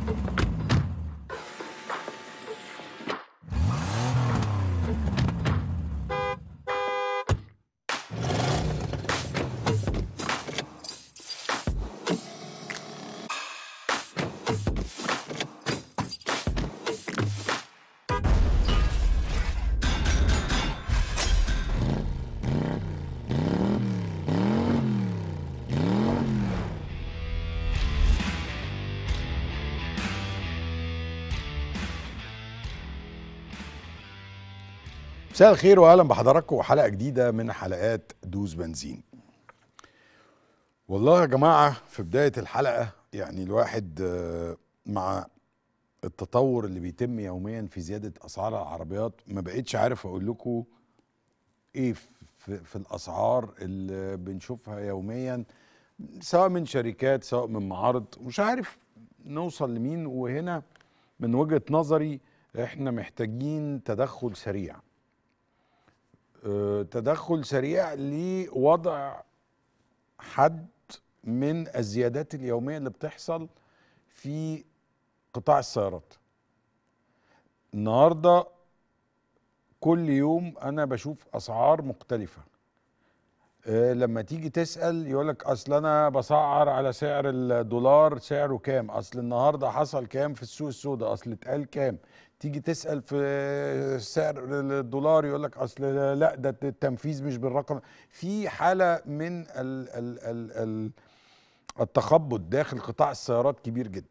مساء الخير واهلا بحضراتكم وحلقه جديده من حلقات دوز بنزين. والله يا جماعه في بدايه الحلقه يعني الواحد آه، مع التطور اللي بيتم يوميا في زياده اسعار العربيات ما بقتش عارف اقول لكم ايه في, في الاسعار اللي بنشوفها يوميا سواء من شركات سواء من معارض مش عارف نوصل لمين وهنا من وجهه نظري احنا محتاجين تدخل سريع آه، تدخل سريع لوضع حد من الزيادات اليومية اللي بتحصل في قطاع السيارات النهاردة كل يوم أنا بشوف أسعار مختلفة آه، لما تيجي تسأل يقولك أصل أنا بسعر على سعر الدولار سعره كام أصل النهاردة حصل كام في السوق السوداء أصل اتقال كام تيجي تسأل في سعر الدولار يقولك أصل لا ده التنفيذ مش بالرقم في حالة من ال ال ال ال التخبط داخل قطاع السيارات كبير جدا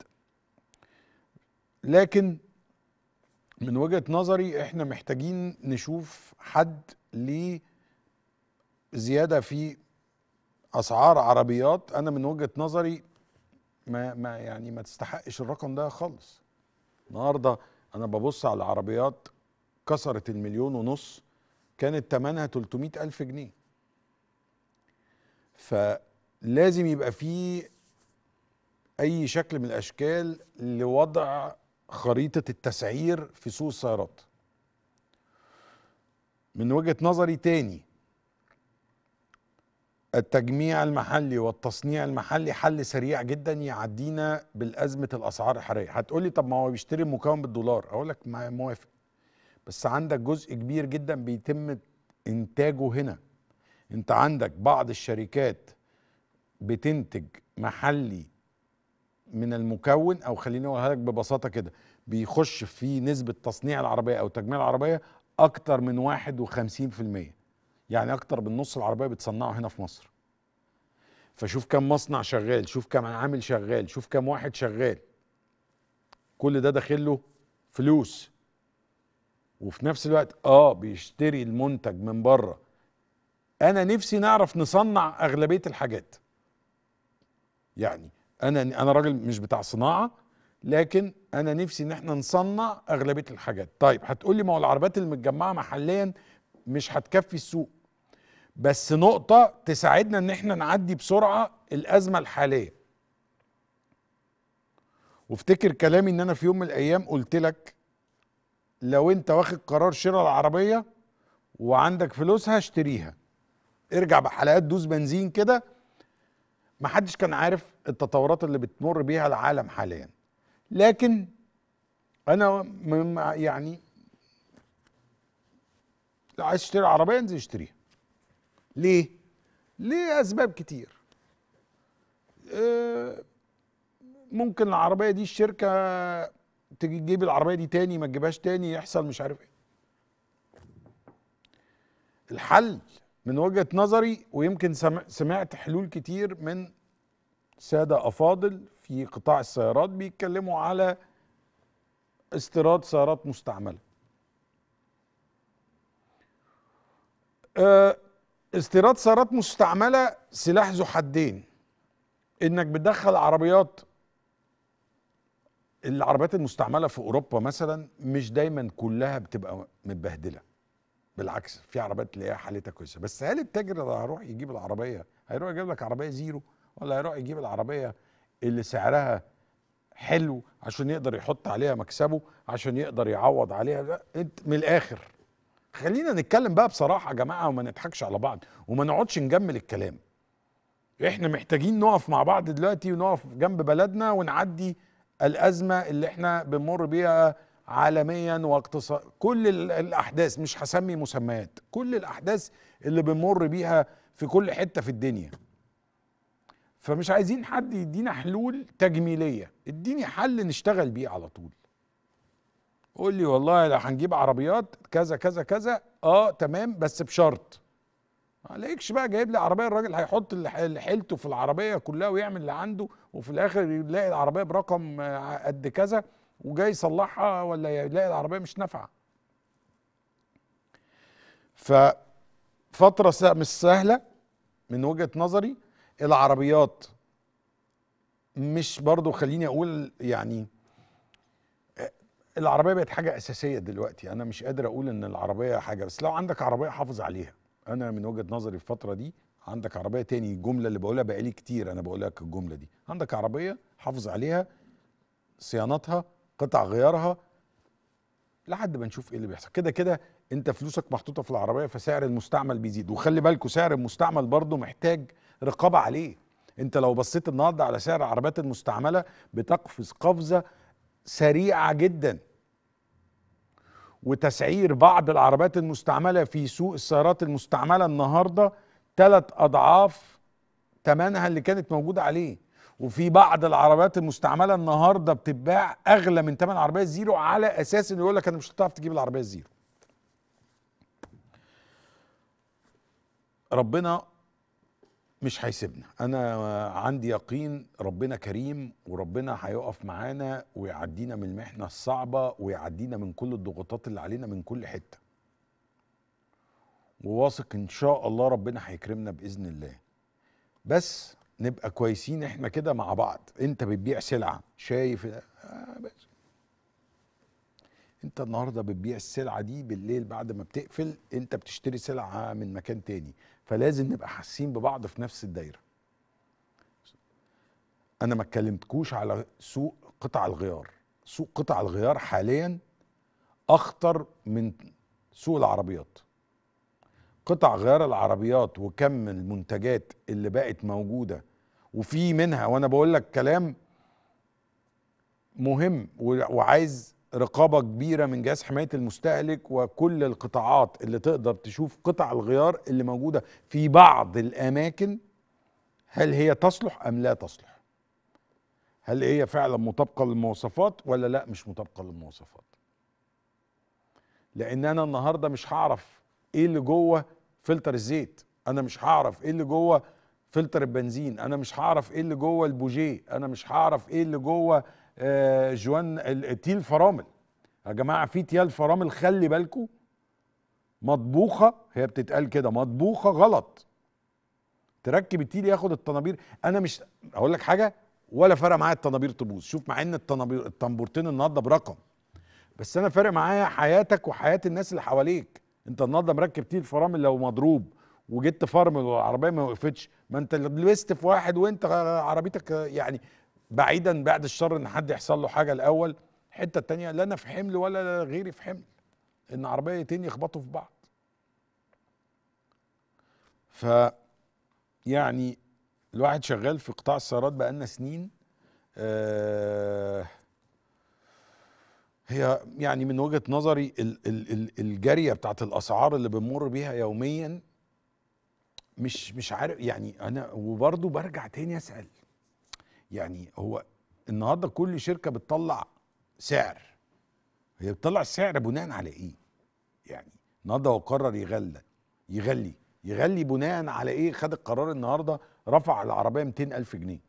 لكن من وجهة نظري احنا محتاجين نشوف حد ليه زياده في اسعار عربيات انا من وجهه نظري ما ما يعني ما تستحقش الرقم ده خالص النهارده انا ببص على العربيات كسرت المليون ونص كانت ثمنها 300 ألف جنيه فلازم يبقى في أي شكل من الأشكال لوضع خريطة التسعير في سوق السيارات من وجهة نظري تاني التجميع المحلي والتصنيع المحلي حل سريع جدا يعدينا بالازمه الاسعار الحراريه هتقولي طب ما هو بيشتري مكون بالدولار اقول لك موافق بس عندك جزء كبير جدا بيتم انتاجه هنا انت عندك بعض الشركات بتنتج محلي من المكون او خليني اقولها لك ببساطه كده بيخش في نسبه تصنيع العربيه او تجميع العربيه اكتر من 51% يعني اكتر من نص العربيه بتصنعه هنا في مصر فشوف كم مصنع شغال شوف كم عامل شغال شوف كم واحد شغال كل ده داخل له فلوس وفي نفس الوقت اه بيشتري المنتج من بره انا نفسي نعرف نصنع اغلبيه الحاجات يعني انا انا راجل مش بتاع صناعه لكن انا نفسي ان احنا نصنع اغلبيه الحاجات طيب هتقولي ما هو العربيات المتجمعه محليا مش هتكفي السوق بس نقطة تساعدنا ان احنا نعدي بسرعة الازمة الحالية وافتكر كلامي ان انا في يوم من الايام قلت لك لو انت واخد قرار شراء العربية وعندك فلوسها اشتريها ارجع بحلقات دوس بنزين كده محدش كان عارف التطورات اللي بتمر بيها العالم حاليا لكن انا يعني لو عايز تشتري عربيه انزل اشتريها ليه ليه اسباب كتير آه، ممكن العربيه دي الشركه تجي تجيب العربيه دي تاني ما تجيبهاش تاني يحصل مش عارف ايه الحل من وجهه نظري ويمكن سمعت حلول كتير من ساده افاضل في قطاع السيارات بيتكلموا على استيراد سيارات مستعمله آه، استيراد سيارات مستعمله سلاح ذو حدين انك بتدخل عربيات العربيات المستعمله في اوروبا مثلا مش دايما كلها بتبقى متبهدله بالعكس في عربيات تلاقيها حالتها كويسه بس هل التاجر اللي هيروح يجيب العربيه هيروح يجيب لك عربيه زيرو ولا هيروح يجيب العربيه اللي سعرها حلو عشان يقدر يحط عليها مكسبه عشان يقدر يعوض عليها لا انت من الاخر خلينا نتكلم بقى بصراحه يا جماعه وما نضحكش على بعض وما نقعدش نجمل الكلام احنا محتاجين نقف مع بعض دلوقتي ونقف جنب بلدنا ونعدي الازمه اللي احنا بنمر بيها عالميا واقتصاد كل ال- الاحداث مش هسمي مسميات كل الاحداث اللي بنمر بيها في كل حته في الدنيا فمش عايزين حد يدينا حلول تجميليه اديني حل نشتغل بيه على طول قول لي والله لا هنجيب عربيات كذا كذا كذا اه تمام بس بشرط ما عليكش بقى جايب لي عربيه الراجل هيحط اللي ح- اللي حيلته في العربيه كلها ويعمل اللي عنده وفي الاخر يلاقي العربيه برقم آه، قد كذا وجاي يصلحها ولا يلاقي العربيه مش نافعه ففتره س- مش سهله من وجهه نظري العربيات مش برضو خليني اقول يعني العربيه بقت حاجه اساسيه دلوقتي انا مش قادر اقول ان العربيه حاجه بس لو عندك عربيه حافظ عليها انا من وجهه نظري الفتره دي عندك عربيه تاني الجمله اللي بقولها بقالي كتير انا بقول لك الجمله دي عندك عربيه حافظ عليها صيانتها قطع غيارها لحد ما نشوف ايه اللي بيحصل كده كده انت فلوسك محطوطه في العربيه فسعر المستعمل بيزيد وخلي بالكوا سعر المستعمل برضو محتاج رقابه عليه انت لو بصيت النهارده على سعر العربيات المستعمله بتقفز قفزه سريعه جدا وتسعير بعض العربيات المستعمله في سوق السيارات المستعمله النهارده ثلاث اضعاف ثمنها اللي كانت موجوده عليه وفي بعض العربيات المستعمله النهارده بتتباع اغلى من ثمن عربيه زيرو على اساس انه يقول لك انا مش هتعرف تجيب العربيه الزيرو ربنا مش هيسيبنا انا عندي يقين ربنا كريم وربنا هيقف معانا ويعدينا من المحنه الصعبه ويعدينا من كل الضغوطات اللي علينا من كل حته وواثق ان شاء الله ربنا هيكرمنا باذن الله بس نبقى كويسين احنا كده مع بعض انت بتبيع سلعه شايف آه بس. انت النهارده بتبيع السلعه دي بالليل بعد ما بتقفل انت بتشتري سلعه من مكان تاني فلازم نبقى حاسين ببعض في نفس الدايره انا ما اتكلمتكوش على سوق قطع الغيار سوق قطع الغيار حاليا اخطر من سوق العربيات قطع غيار العربيات وكم المنتجات اللي بقت موجوده وفي منها وانا بقول لك كلام مهم و- وعايز رقابه كبيره من جهاز حمايه المستهلك وكل القطاعات اللي تقدر تشوف قطع الغيار اللي موجوده في بعض الاماكن هل هي تصلح ام لا تصلح هل هي فعلا مطابقه للمواصفات ولا لا مش مطابقه للمواصفات لان انا النهارده مش هعرف ايه اللي جوه فلتر الزيت انا مش هعرف ايه اللي جوه فلتر البنزين انا مش هعرف ايه اللي جوه البوجيه انا مش هعرف ايه اللي جوه آه، جوان ال- تيل فرامل يا جماعه في تيال فرامل خلي بالكم مطبوخه هي بتتقال كده مطبوخه غلط تركب التيل ياخد الطنابير انا مش اقول لك حاجه ولا فرق معايا الطنابير تبوظ شوف مع ان الطنابير الطنبورتين النهارده برقم بس انا فارق معايا حياتك وحياه الناس اللي حواليك انت النهارده مركب تيل فرامل لو مضروب وجيت تفرمل والعربيه ما وقفتش ما انت اللي لبست في واحد وانت عربيتك يعني بعيدا بعد الشر ان حد يحصل له حاجه الاول الحته التانيه لا انا في حمل ولا غيري في حمل ان عربيتين يخبطوا في بعض ف يعني الواحد شغال في قطاع السيارات بقالنا سنين آه هي يعني من وجهة نظري ال ال ال الجارية بتاعت الأسعار اللي بنمر بيها يوميا مش مش عارف يعني أنا وبرضه برجع تاني أسأل يعني هو النهارده كل شركة بتطلع سعر هي بتطلع السعر بناء على إيه؟ يعني النهارده هو قرر يغلى يغلي يغلي بناء على إيه؟ خد القرار النهارده رفع العربية 200 ألف جنيه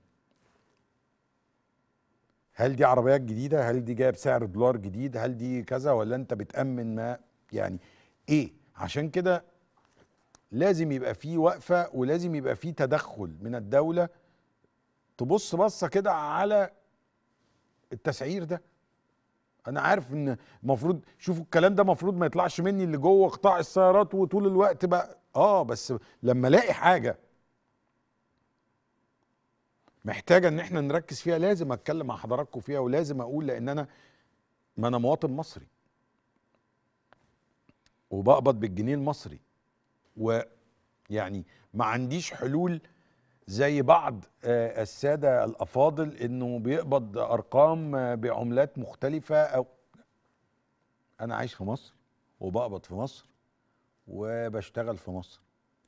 هل دي عربيات جديدة؟ هل دي جاية بسعر دولار جديد؟ هل دي كذا ولا أنت بتأمن ما يعني إيه؟ عشان كده لازم يبقى في وقفة ولازم يبقى في تدخل من الدولة تبص بصة كده على التسعير ده أنا عارف إن المفروض شوفوا الكلام ده المفروض ما يطلعش مني اللي جوه قطاع السيارات وطول الوقت بقى آه بس لما ألاقي حاجة محتاجه ان احنا نركز فيها لازم اتكلم مع حضراتكم فيها ولازم اقول لان انا ما انا مواطن مصري وبقبض بالجنيه المصري ويعني ما عنديش حلول زي بعض آه، الساده الافاضل انه بيقبض ارقام آه، بعملات مختلفه او انا عايش في مصر وبقبض في مصر وبشتغل في مصر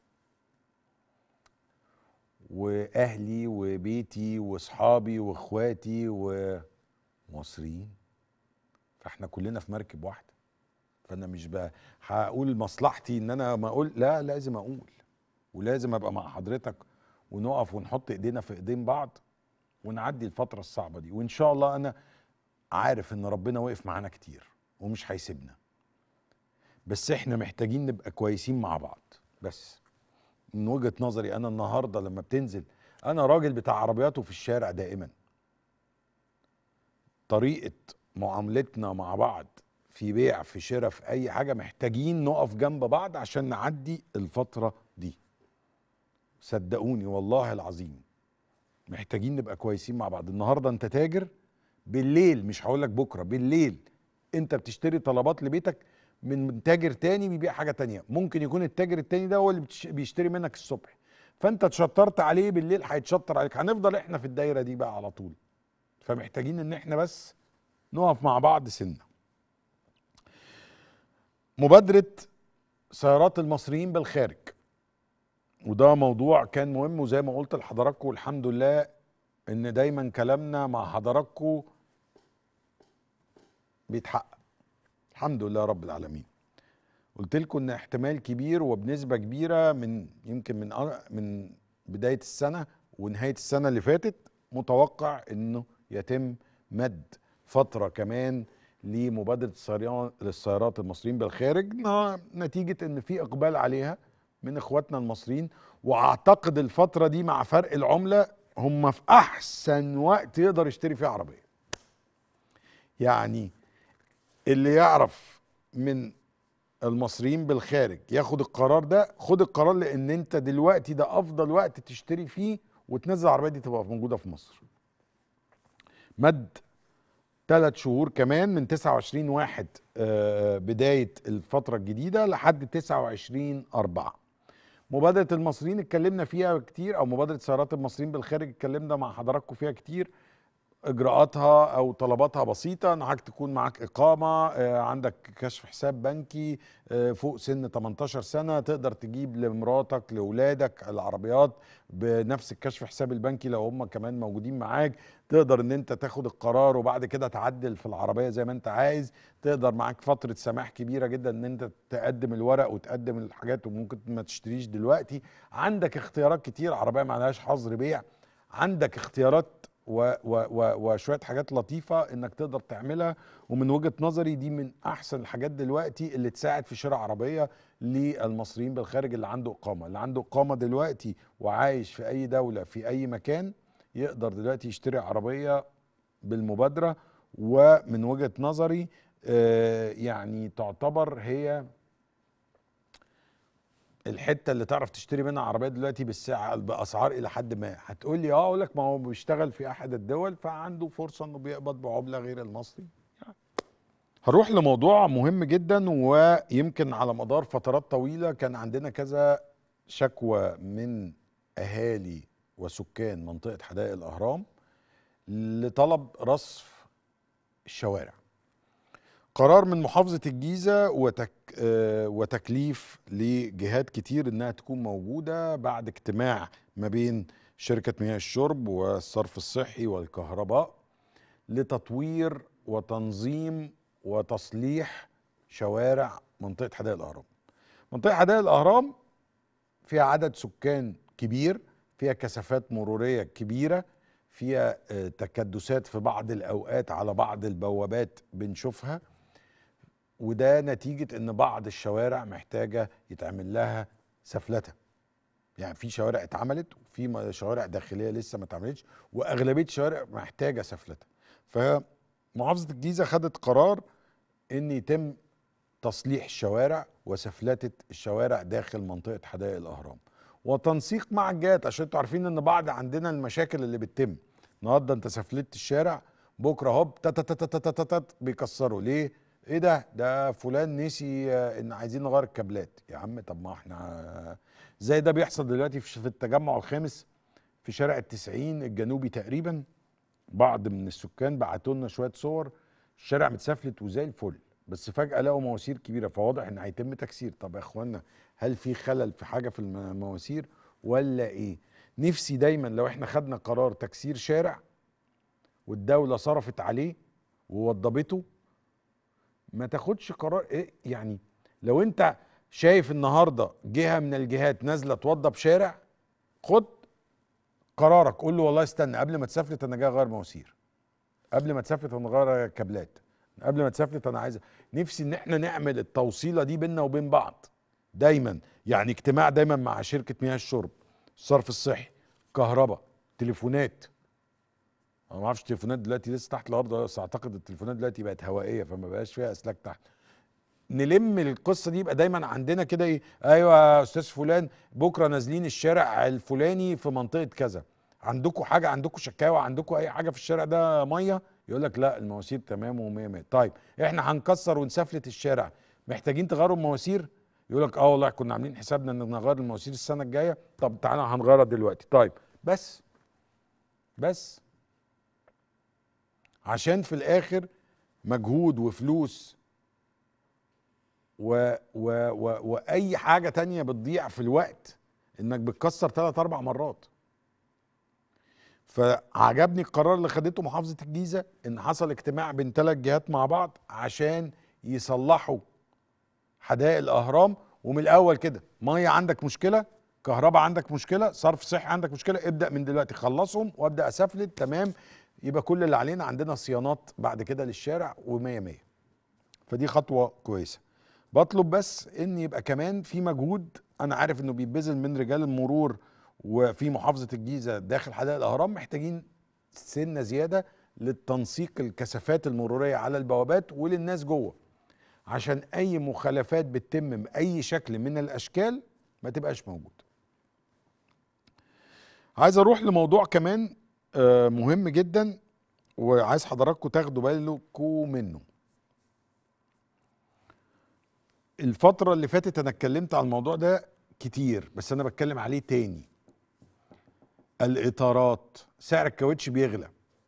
واهلي وبيتي واصحابي واخواتي ومصريين فاحنا كلنا في مركب واحده فانا مش بقى هقول مصلحتي ان انا ما اقول لا لازم اقول ولازم ابقى مع حضرتك ونقف ونحط ايدينا في ايدين بعض ونعدي الفتره الصعبه دي وان شاء الله انا عارف ان ربنا وقف معانا كتير ومش هيسيبنا بس احنا محتاجين نبقى كويسين مع بعض بس من وجهه نظري انا النهارده لما بتنزل انا راجل بتاع عربياته في الشارع دائما طريقه معاملتنا مع بعض في بيع في شراء في اي حاجه محتاجين نقف جنب بعض عشان نعدي الفتره دي صدقوني والله العظيم محتاجين نبقى كويسين مع بعض النهارده انت تاجر بالليل مش هقول لك بكره بالليل انت بتشتري طلبات لبيتك من تاجر تاني بيبيع حاجه تانية ممكن يكون التاجر التاني ده هو اللي بتش- بيشتري منك الصبح فانت اتشطرت عليه بالليل هيتشطر عليك هنفضل احنا في الدايره دي بقى على طول فمحتاجين ان احنا بس نقف مع بعض سنه مبادره سيارات المصريين بالخارج وده موضوع كان مهم وزي ما قلت لحضراتكم والحمد لله ان دايما كلامنا مع حضراتكم بيتحقق الحمد لله رب العالمين قلت لكم ان احتمال كبير وبنسبه كبيره من يمكن من أ- من بدايه السنه ونهايه السنه اللي فاتت متوقع انه يتم مد فتره كمان لمبادره السيران- للسيارات المصريين بالخارج نا- نتيجه ان في اقبال عليها من اخواتنا المصريين واعتقد الفتره دي مع فرق العمله هم في احسن وقت يقدر يشتري فيه عربيه يعني اللي يعرف من المصريين بالخارج ياخد القرار ده خد القرار لان انت دلوقتي ده افضل وقت تشتري فيه وتنزل العربيه دي تبقى موجوده في مصر مد ثلاث شهور كمان من 29 واحد آه، بدايه الفتره الجديده لحد 29 4 مبادره المصريين اتكلمنا فيها كتير او مبادره سيارات المصريين بالخارج اتكلمنا مع حضراتكم فيها كتير اجراءاتها او طلباتها بسيطه انك تكون معاك اقامه آه، عندك كشف حساب بنكي آه، فوق سن 18 سنه تقدر تجيب لمراتك لاولادك العربيات بنفس الكشف حساب البنكي لو هم كمان موجودين معاك تقدر ان انت تاخد القرار وبعد كده تعدل في العربيه زي ما انت عايز تقدر معاك فتره سماح كبيره جدا ان انت تقدم الورق وتقدم الحاجات وممكن ما تشتريش دلوقتي عندك اختيارات كتير عربيه ما عليهاش حظر بيع عندك اختيارات و و و وشويه حاجات لطيفه انك تقدر تعملها ومن وجهه نظري دي من احسن الحاجات دلوقتي اللي تساعد في شراء عربيه للمصريين بالخارج اللي عنده اقامه اللي عنده اقامه دلوقتي وعايش في اي دوله في اي مكان يقدر دلوقتي يشتري عربيه بالمبادره ومن وجهه نظري آه، يعني تعتبر هي الحته اللي تعرف تشتري منها عربيه دلوقتي بالسعر باسعار الى حد ما هتقول لي اه اقول لك ما هو بيشتغل في احد الدول فعنده فرصه انه بيقبض بعمله غير المصري يعني. هروح لموضوع مهم جدا ويمكن على مدار فترات طويله كان عندنا كذا شكوى من اهالي وسكان منطقه حدائق الاهرام لطلب رصف الشوارع قرار من محافظة الجيزة وتك آه، وتكليف لجهات كتير انها تكون موجودة بعد اجتماع ما بين شركة مياه الشرب والصرف الصحي والكهرباء لتطوير وتنظيم وتصليح شوارع منطقة حدائق الأهرام منطقة حدائق الأهرام فيها عدد سكان كبير فيها كثافات مرورية كبيرة فيها آه، تكدسات في بعض الأوقات على بعض البوابات بنشوفها وده نتيجة ان بعض الشوارع محتاجة يتعمل لها سفلتة يعني في شوارع اتعملت وفي م- شوارع داخلية لسه ما اتعملتش واغلبية الشوارع محتاجة سفلتة فمحافظة الجيزة خدت قرار ان يتم تصليح الشوارع وسفلتة الشوارع داخل منطقة حدائق الأهرام وتنسيق مع الجهات عشان انتوا عارفين ان بعض عندنا المشاكل اللي بتتم النهارده انت سفلت الشارع بكره هوب تت تت تت تت تت بيكسروا ليه؟ ايه ده؟ ده فلان نسي آه، ان عايزين نغير الكابلات يا عم طب ما احنا زي ده بيحصل دلوقتي في في التجمع الخامس في شارع التسعين الجنوبي تقريبا بعض من السكان بعتوا لنا شويه صور الشارع متسفلت وزي الفل بس فجاه لقوا مواسير كبيره فواضح ان هيتم تكسير طب يا اخوانا هل في خلل في حاجه في المواسير ولا ايه نفسي دايما لو احنا خدنا قرار تكسير شارع والدوله صرفت عليه ووضبته ما تاخدش قرار ايه يعني لو انت شايف النهارده جهه من الجهات نازله توضب شارع خد قرارك قول له والله استنى قبل ما تسافلت انا جاي اغير مواسير قبل ما تسافلت انا اغير كابلات قبل ما تسافلت انا عايز نفسي ان احنا نعمل التوصيله دي بيننا وبين بعض دايما يعني اجتماع دايما مع شركه مياه الشرب الصرف الصحي كهرباء تليفونات انا ما اعرفش التليفونات دلوقتي لسه تحت الارض بس اعتقد التليفونات دلوقتي بقت هوائيه فما بقاش فيها اسلاك تحت نلم القصه دي يبقى دايما عندنا كده ايه ايوه يا استاذ فلان بكره نازلين الشارع الفلاني في منطقه كذا عندكم حاجه عندكم شكاوى عندكم اي حاجه في الشارع ده ميه يقول لك لا المواسير تمام و100 100 طيب احنا هنكسر ونسفلت الشارع محتاجين تغيروا المواسير يقول لك اه والله كنا عاملين حسابنا ان نغير المواسير السنه الجايه طب تعالى هنغيرها دلوقتي طيب بس بس عشان في الاخر مجهود وفلوس و و و واي حاجه تانية بتضيع في الوقت انك بتكسر ثلاث اربع مرات فعجبني القرار اللي خدته محافظه الجيزه ان حصل اجتماع بين ثلاث جهات مع بعض عشان يصلحوا حدائق الاهرام ومن الاول كده ميه عندك مشكله كهرباء عندك مشكله صرف صحي عندك مشكله ابدا من دلوقتي خلصهم وابدا اسفلت تمام يبقى كل اللي علينا عندنا صيانات بعد كده للشارع و100 100 فدي خطوه كويسه بطلب بس ان يبقى كمان في مجهود انا عارف انه بيتبذل من رجال المرور وفي محافظه الجيزه داخل حدائق الاهرام محتاجين سنه زياده للتنسيق الكثافات المروريه على البوابات وللناس جوه عشان اي مخالفات بتتم باي شكل من الاشكال ما تبقاش موجود عايز اروح لموضوع كمان آه، مهم جدا وعايز حضراتكم تاخدوا بالكم منه الفترة اللي فاتت أنا اتكلمت على الموضوع ده كتير بس أنا بتكلم عليه تاني الإطارات سعر الكاوتش بيغلى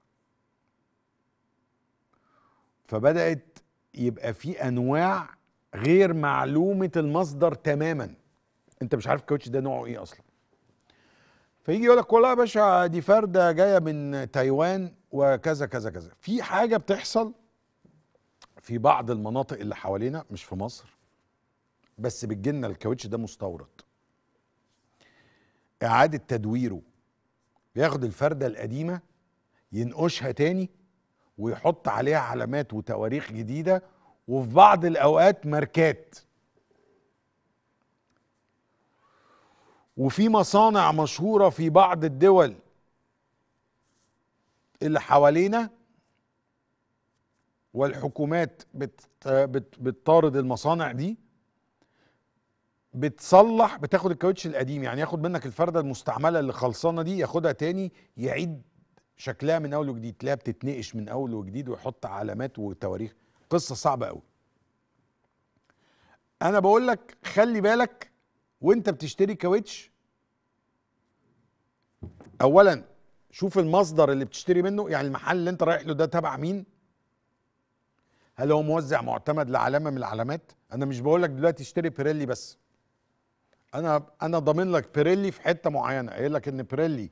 فبدأت يبقى في أنواع غير معلومة المصدر تماما أنت مش عارف الكاوتش ده نوعه إيه أصلا فيجي يقول لك والله يا باشا دي فرده جايه من تايوان وكذا كذا كذا في حاجه بتحصل في بعض المناطق اللي حوالينا مش في مصر بس بتجيلنا الكاوتش ده مستورد اعاده تدويره بياخد الفرده القديمه ينقشها تاني ويحط عليها علامات وتواريخ جديده وفي بعض الاوقات ماركات وفي مصانع مشهوره في بعض الدول اللي حوالينا والحكومات بت بت بتطارد المصانع دي بتصلح بتاخد الكاوتش القديم يعني ياخد منك الفرده المستعمله اللي خلصانه دي ياخدها تاني يعيد شكلها من اول وجديد تلاقيها بتتنقش من اول وجديد ويحط علامات وتواريخ قصه صعبه قوي انا بقول لك خلي بالك وانت بتشتري كاوتش اولا شوف المصدر اللي بتشتري منه يعني المحل اللي انت رايح له ده تبع مين هل هو موزع معتمد لعلامه من العلامات انا مش بقول لك دلوقتي اشتري بيريلي بس انا انا ضامن لك بيريلي في حته معينه قايل لك ان بيريلي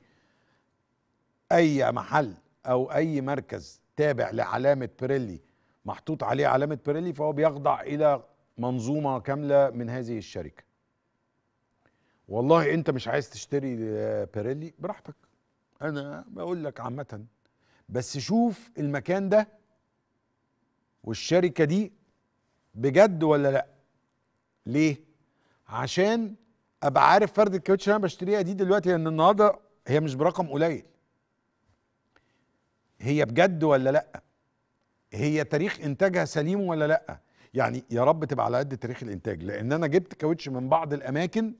اي محل او اي مركز تابع لعلامه بيريلي محطوط عليه علامه بيريلي فهو بيخضع الى منظومه كامله من هذه الشركه والله انت مش عايز تشتري بيريلي براحتك انا بقول لك عامه بس شوف المكان ده والشركه دي بجد ولا لا ليه عشان ابقى عارف فرد الكاوتش اللي انا بشتريها دي دلوقتي لان النهارده هي مش برقم قليل هي بجد ولا لا هي تاريخ انتاجها سليم ولا لا يعني يا رب تبقى على قد تاريخ الانتاج لان انا جبت كاوتش من بعض الاماكن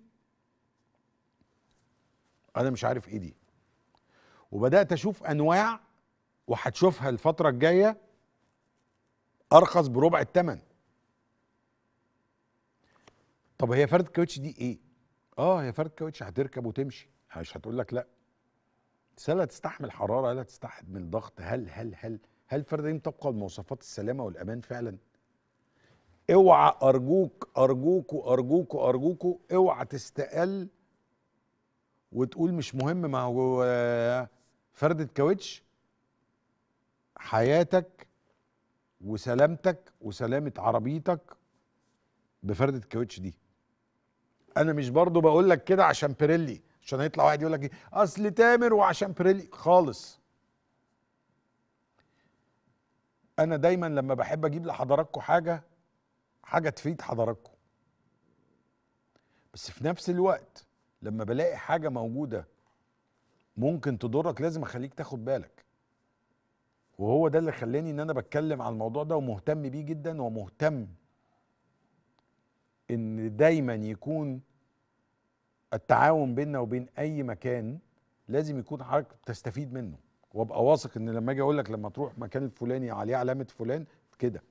انا مش عارف ايه دي وبدات اشوف انواع وهتشوفها الفتره الجايه ارخص بربع الثمن طب هي فرد كاوتش دي ايه اه هي فرد كاوتش هتركب وتمشي مش هتقول لك لا سله تستحمل حراره لا تستحمل ضغط هل هل هل هل فردين تبقى بمواصفات السلامه والامان فعلا اوعى ارجوك ارجوكوا ارجوكوا ارجوكوا اوعى تستقل وتقول مش مهم ما هو آه، فردة كاوتش حياتك وسلامتك وسلامة عربيتك بفردة الكاوتش دي انا مش برضو بقول لك كده عشان بيريلي عشان هيطلع واحد يقول لك ايه اصل تامر وعشان بيريلي خالص انا دايما لما بحب اجيب لحضراتكم حاجه حاجه تفيد حضراتكم بس في نفس الوقت لما بلاقي حاجه موجوده ممكن تضرك لازم اخليك تاخد بالك وهو ده اللي خلاني ان انا بتكلم على الموضوع ده ومهتم بيه جدا ومهتم ان دايما يكون التعاون بيننا وبين اي مكان لازم يكون حضرتك تستفيد منه وابقى واثق ان لما اجي اقول لك لما تروح مكان الفلاني عليه علامه فلان كده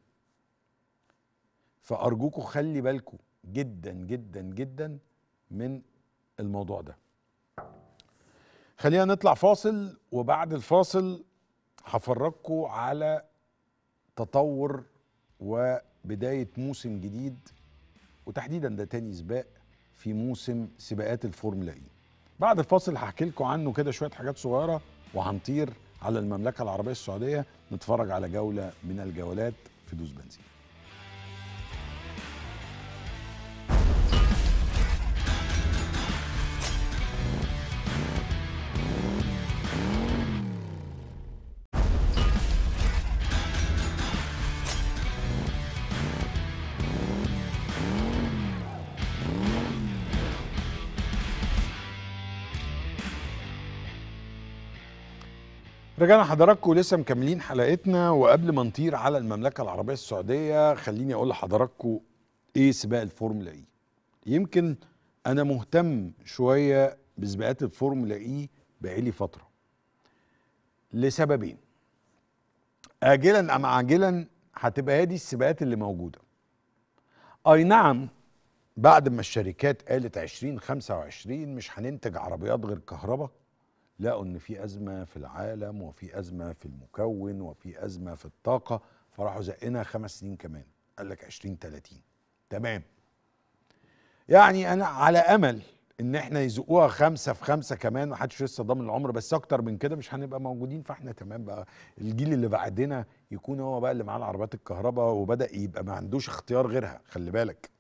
فارجوكوا خلي بالكم جدا جدا جدا من الموضوع ده خلينا نطلع فاصل وبعد الفاصل هفرجكم على تطور وبدايه موسم جديد وتحديدا ده تاني سباق في موسم سباقات الفورمولا اي بعد الفاصل هحكي لكم عنه كده شويه حاجات صغيره وهنطير على المملكه العربيه السعوديه نتفرج على جوله من الجولات في دوس بنزين رجعنا حضراتكم ولسه مكملين حلقتنا وقبل ما نطير على المملكه العربيه السعوديه خليني اقول لحضراتكم ايه سباق الفورمولا اي يمكن انا مهتم شويه بسباقات الفورمولا اي بقالي فتره لسببين اجلا ام عاجلا هتبقى هي دي السباقات اللي موجوده اي نعم بعد ما الشركات قالت 2025 مش هننتج عربيات غير كهرباء لقوا ان في ازمه في العالم وفي ازمه في المكون وفي ازمه في الطاقه فراحوا زقنا خمس سنين كمان قال لك 2030 تمام يعني انا على امل ان احنا يزقوها خمسه في خمسه كمان محدش لسه ضامن العمر بس اكتر من كده مش هنبقى موجودين فاحنا تمام بقى الجيل اللي بعدنا يكون هو بقى اللي معاه العربيات الكهرباء وبدا يبقى ما عندوش اختيار غيرها خلي بالك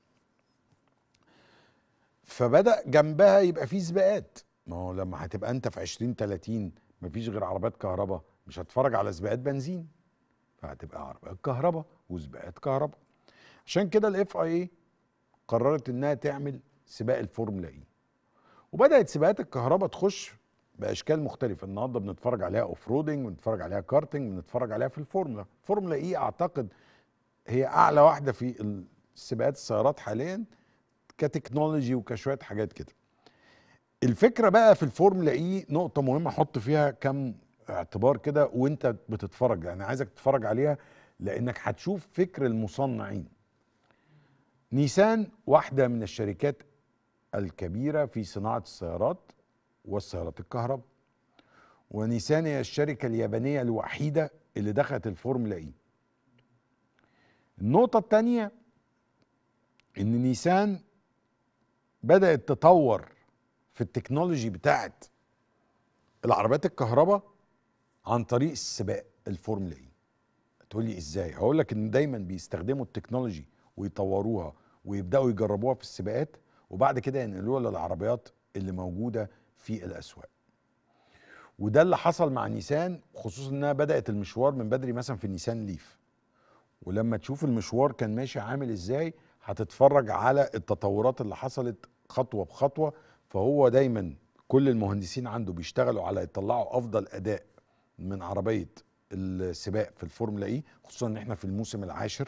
فبدا جنبها يبقى في سباقات ما هو لما هتبقى انت في 20 30 مفيش غير عربيات كهرباء مش هتتفرج على سباقات بنزين فهتبقى عربيات كهرباء وسباقات كهرباء عشان كده الاف اي اي قررت انها تعمل سباق الفورمولا اي وبدات سباقات الكهرباء تخش باشكال مختلفه النهارده بنتفرج عليها اوف رودنج بنتفرج عليها كارتنج بنتفرج عليها في الفورمولا الفورمولا اي اعتقد هي اعلى واحده في سباقات السيارات حاليا كتكنولوجي وكشويه حاجات كده الفكره بقى في الفورمولا اي نقطه مهمه حط فيها كم اعتبار كده وانت بتتفرج يعني عايزك تتفرج عليها لانك هتشوف فكر المصنعين نيسان واحده من الشركات الكبيره في صناعه السيارات والسيارات الكهرباء ونيسان هي الشركه اليابانيه الوحيده اللي دخلت الفورمولا اي النقطه الثانيه ان نيسان بدات تطور في التكنولوجي بتاعت العربيات الكهرباء عن طريق السباق الفورمولا اي تقول لي ازاي هقول لك ان دايما بيستخدموا التكنولوجي ويطوروها ويبداوا يجربوها في السباقات وبعد كده ينقلوها للعربيات اللي موجوده في الاسواق وده اللي حصل مع نيسان خصوصا انها بدات المشوار من بدري مثلا في نيسان ليف ولما تشوف المشوار كان ماشي عامل ازاي هتتفرج على التطورات اللي حصلت خطوه بخطوه فهو دايما كل المهندسين عنده بيشتغلوا على يطلعوا افضل اداء من عربيه السباق في الفورمولا اي خصوصا ان احنا في الموسم العاشر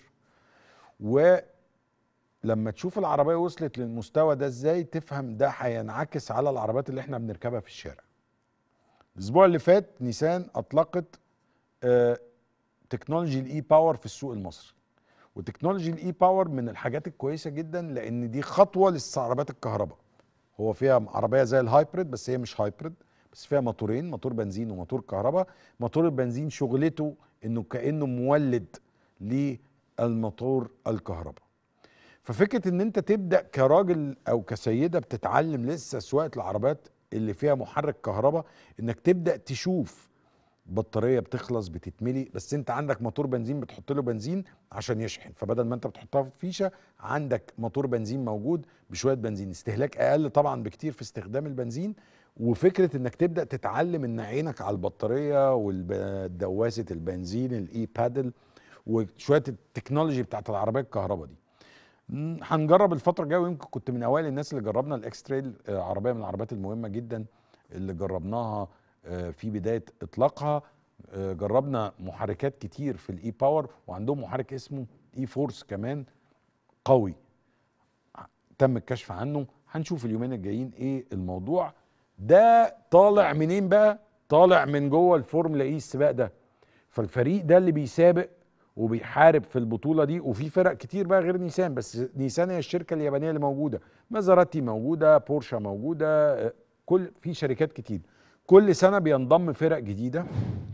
ولما تشوف العربيه وصلت للمستوى ده ازاي تفهم ده هينعكس على العربيات اللي احنا بنركبها في الشارع الاسبوع اللي فات نيسان اطلقت آه تكنولوجي الاي باور في السوق المصري وتكنولوجي الاي باور من الحاجات الكويسه جدا لان دي خطوه للعربيات الكهرباء هو فيها عربيه زي الهايبريد بس هي مش هايبريد بس فيها موتورين موتور بنزين وموتور كهرباء موتور البنزين شغلته انه كانه مولد للموتور الكهرباء ففكره ان انت تبدا كراجل او كسيده بتتعلم لسه سواقه العربيات اللي فيها محرك كهرباء انك تبدا تشوف بطاريه بتخلص بتتملي بس انت عندك موتور بنزين بتحط له بنزين عشان يشحن فبدل ما انت بتحطها في فيشه عندك موتور بنزين موجود بشويه بنزين استهلاك اقل طبعا بكتير في استخدام البنزين وفكره انك تبدا تتعلم ان عينك على البطاريه ودواسه البنزين الاي بادل وشويه التكنولوجي بتاعت العربيه الكهرباء دي مم، هنجرب الفتره الجايه ويمكن كنت من اوائل الناس اللي جربنا الاكس تريل آه، عربيه من العربيات المهمه جدا اللي جربناها آه، في بدايه اطلاقها آه، جربنا محركات كتير في الاي باور وعندهم محرك اسمه اي فورس كمان قوي تم الكشف عنه هنشوف اليومين الجايين ايه الموضوع ده طالع منين بقى طالع من جوه الفورمولا اي السباق ده فالفريق ده اللي بيسابق وبيحارب في البطوله دي وفي فرق كتير بقى غير نيسان بس نيسان هي الشركه اليابانيه اللي موجوده مازراتي موجوده بورشا موجوده آه، كل في شركات كتير كل سنه بينضم فرق جديده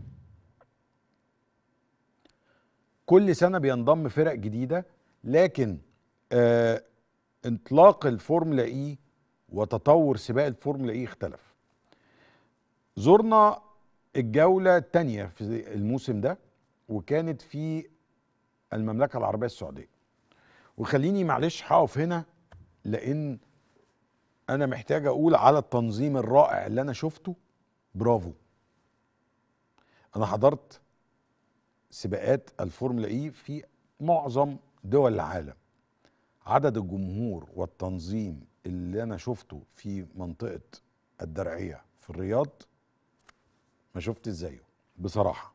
كل سنه بينضم فرق جديده لكن آه انطلاق الفورمولا اي وتطور سباق الفورمولا اي اختلف زرنا الجوله الثانيه في الموسم ده وكانت في المملكه العربيه السعوديه وخليني معلش هقف هنا لان انا محتاج اقول على التنظيم الرائع اللي انا شفته برافو انا حضرت سباقات الفورمولا اي في معظم دول العالم عدد الجمهور والتنظيم اللي انا شفته في منطقه الدرعيه في الرياض ما شفت زيه بصراحه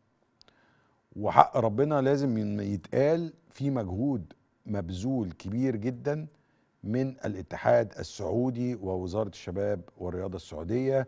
وحق ربنا لازم ين- يتقال في مجهود مبذول كبير جدا من الاتحاد السعودي ووزاره الشباب والرياضه السعوديه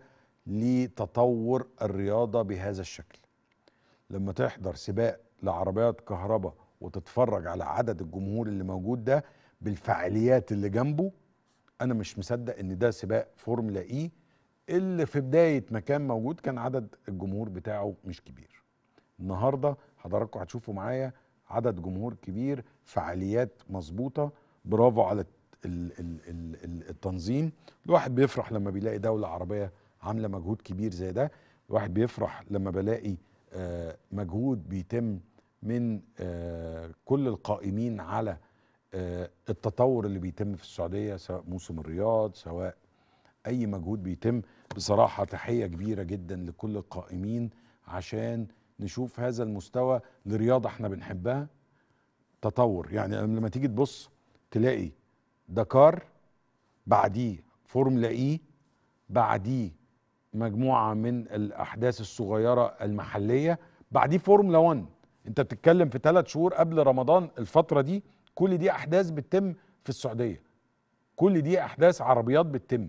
لتطور الرياضه بهذا الشكل لما تحضر سباق لعربيات كهرباء وتتفرج على عدد الجمهور اللي موجود ده بالفعاليات اللي جنبه انا مش مصدق ان ده سباق فورمولا اي اللي في بدايه ما كان موجود كان عدد الجمهور بتاعه مش كبير النهارده حضراتكم هتشوفوا معايا عدد جمهور كبير فعاليات مظبوطه برافو على ال- ال- ال- ال- التنظيم الواحد بيفرح لما بيلاقي دوله عربيه عامله مجهود كبير زي ده الواحد بيفرح لما بلاقي آه، مجهود بيتم من آه، كل القائمين على آه، التطور اللي بيتم في السعوديه سواء موسم الرياض سواء اي مجهود بيتم بصراحه تحيه كبيره جدا لكل القائمين عشان نشوف هذا المستوى لرياضه احنا بنحبها تطور يعني لما تيجي تبص تلاقي دكار بعديه فورمولا اي بعديه مجموعه من الاحداث الصغيره المحليه بعديه فورمولا 1 انت بتتكلم في ثلاث شهور قبل رمضان الفتره دي كل دي احداث بتتم في السعوديه كل دي احداث عربيات بتتم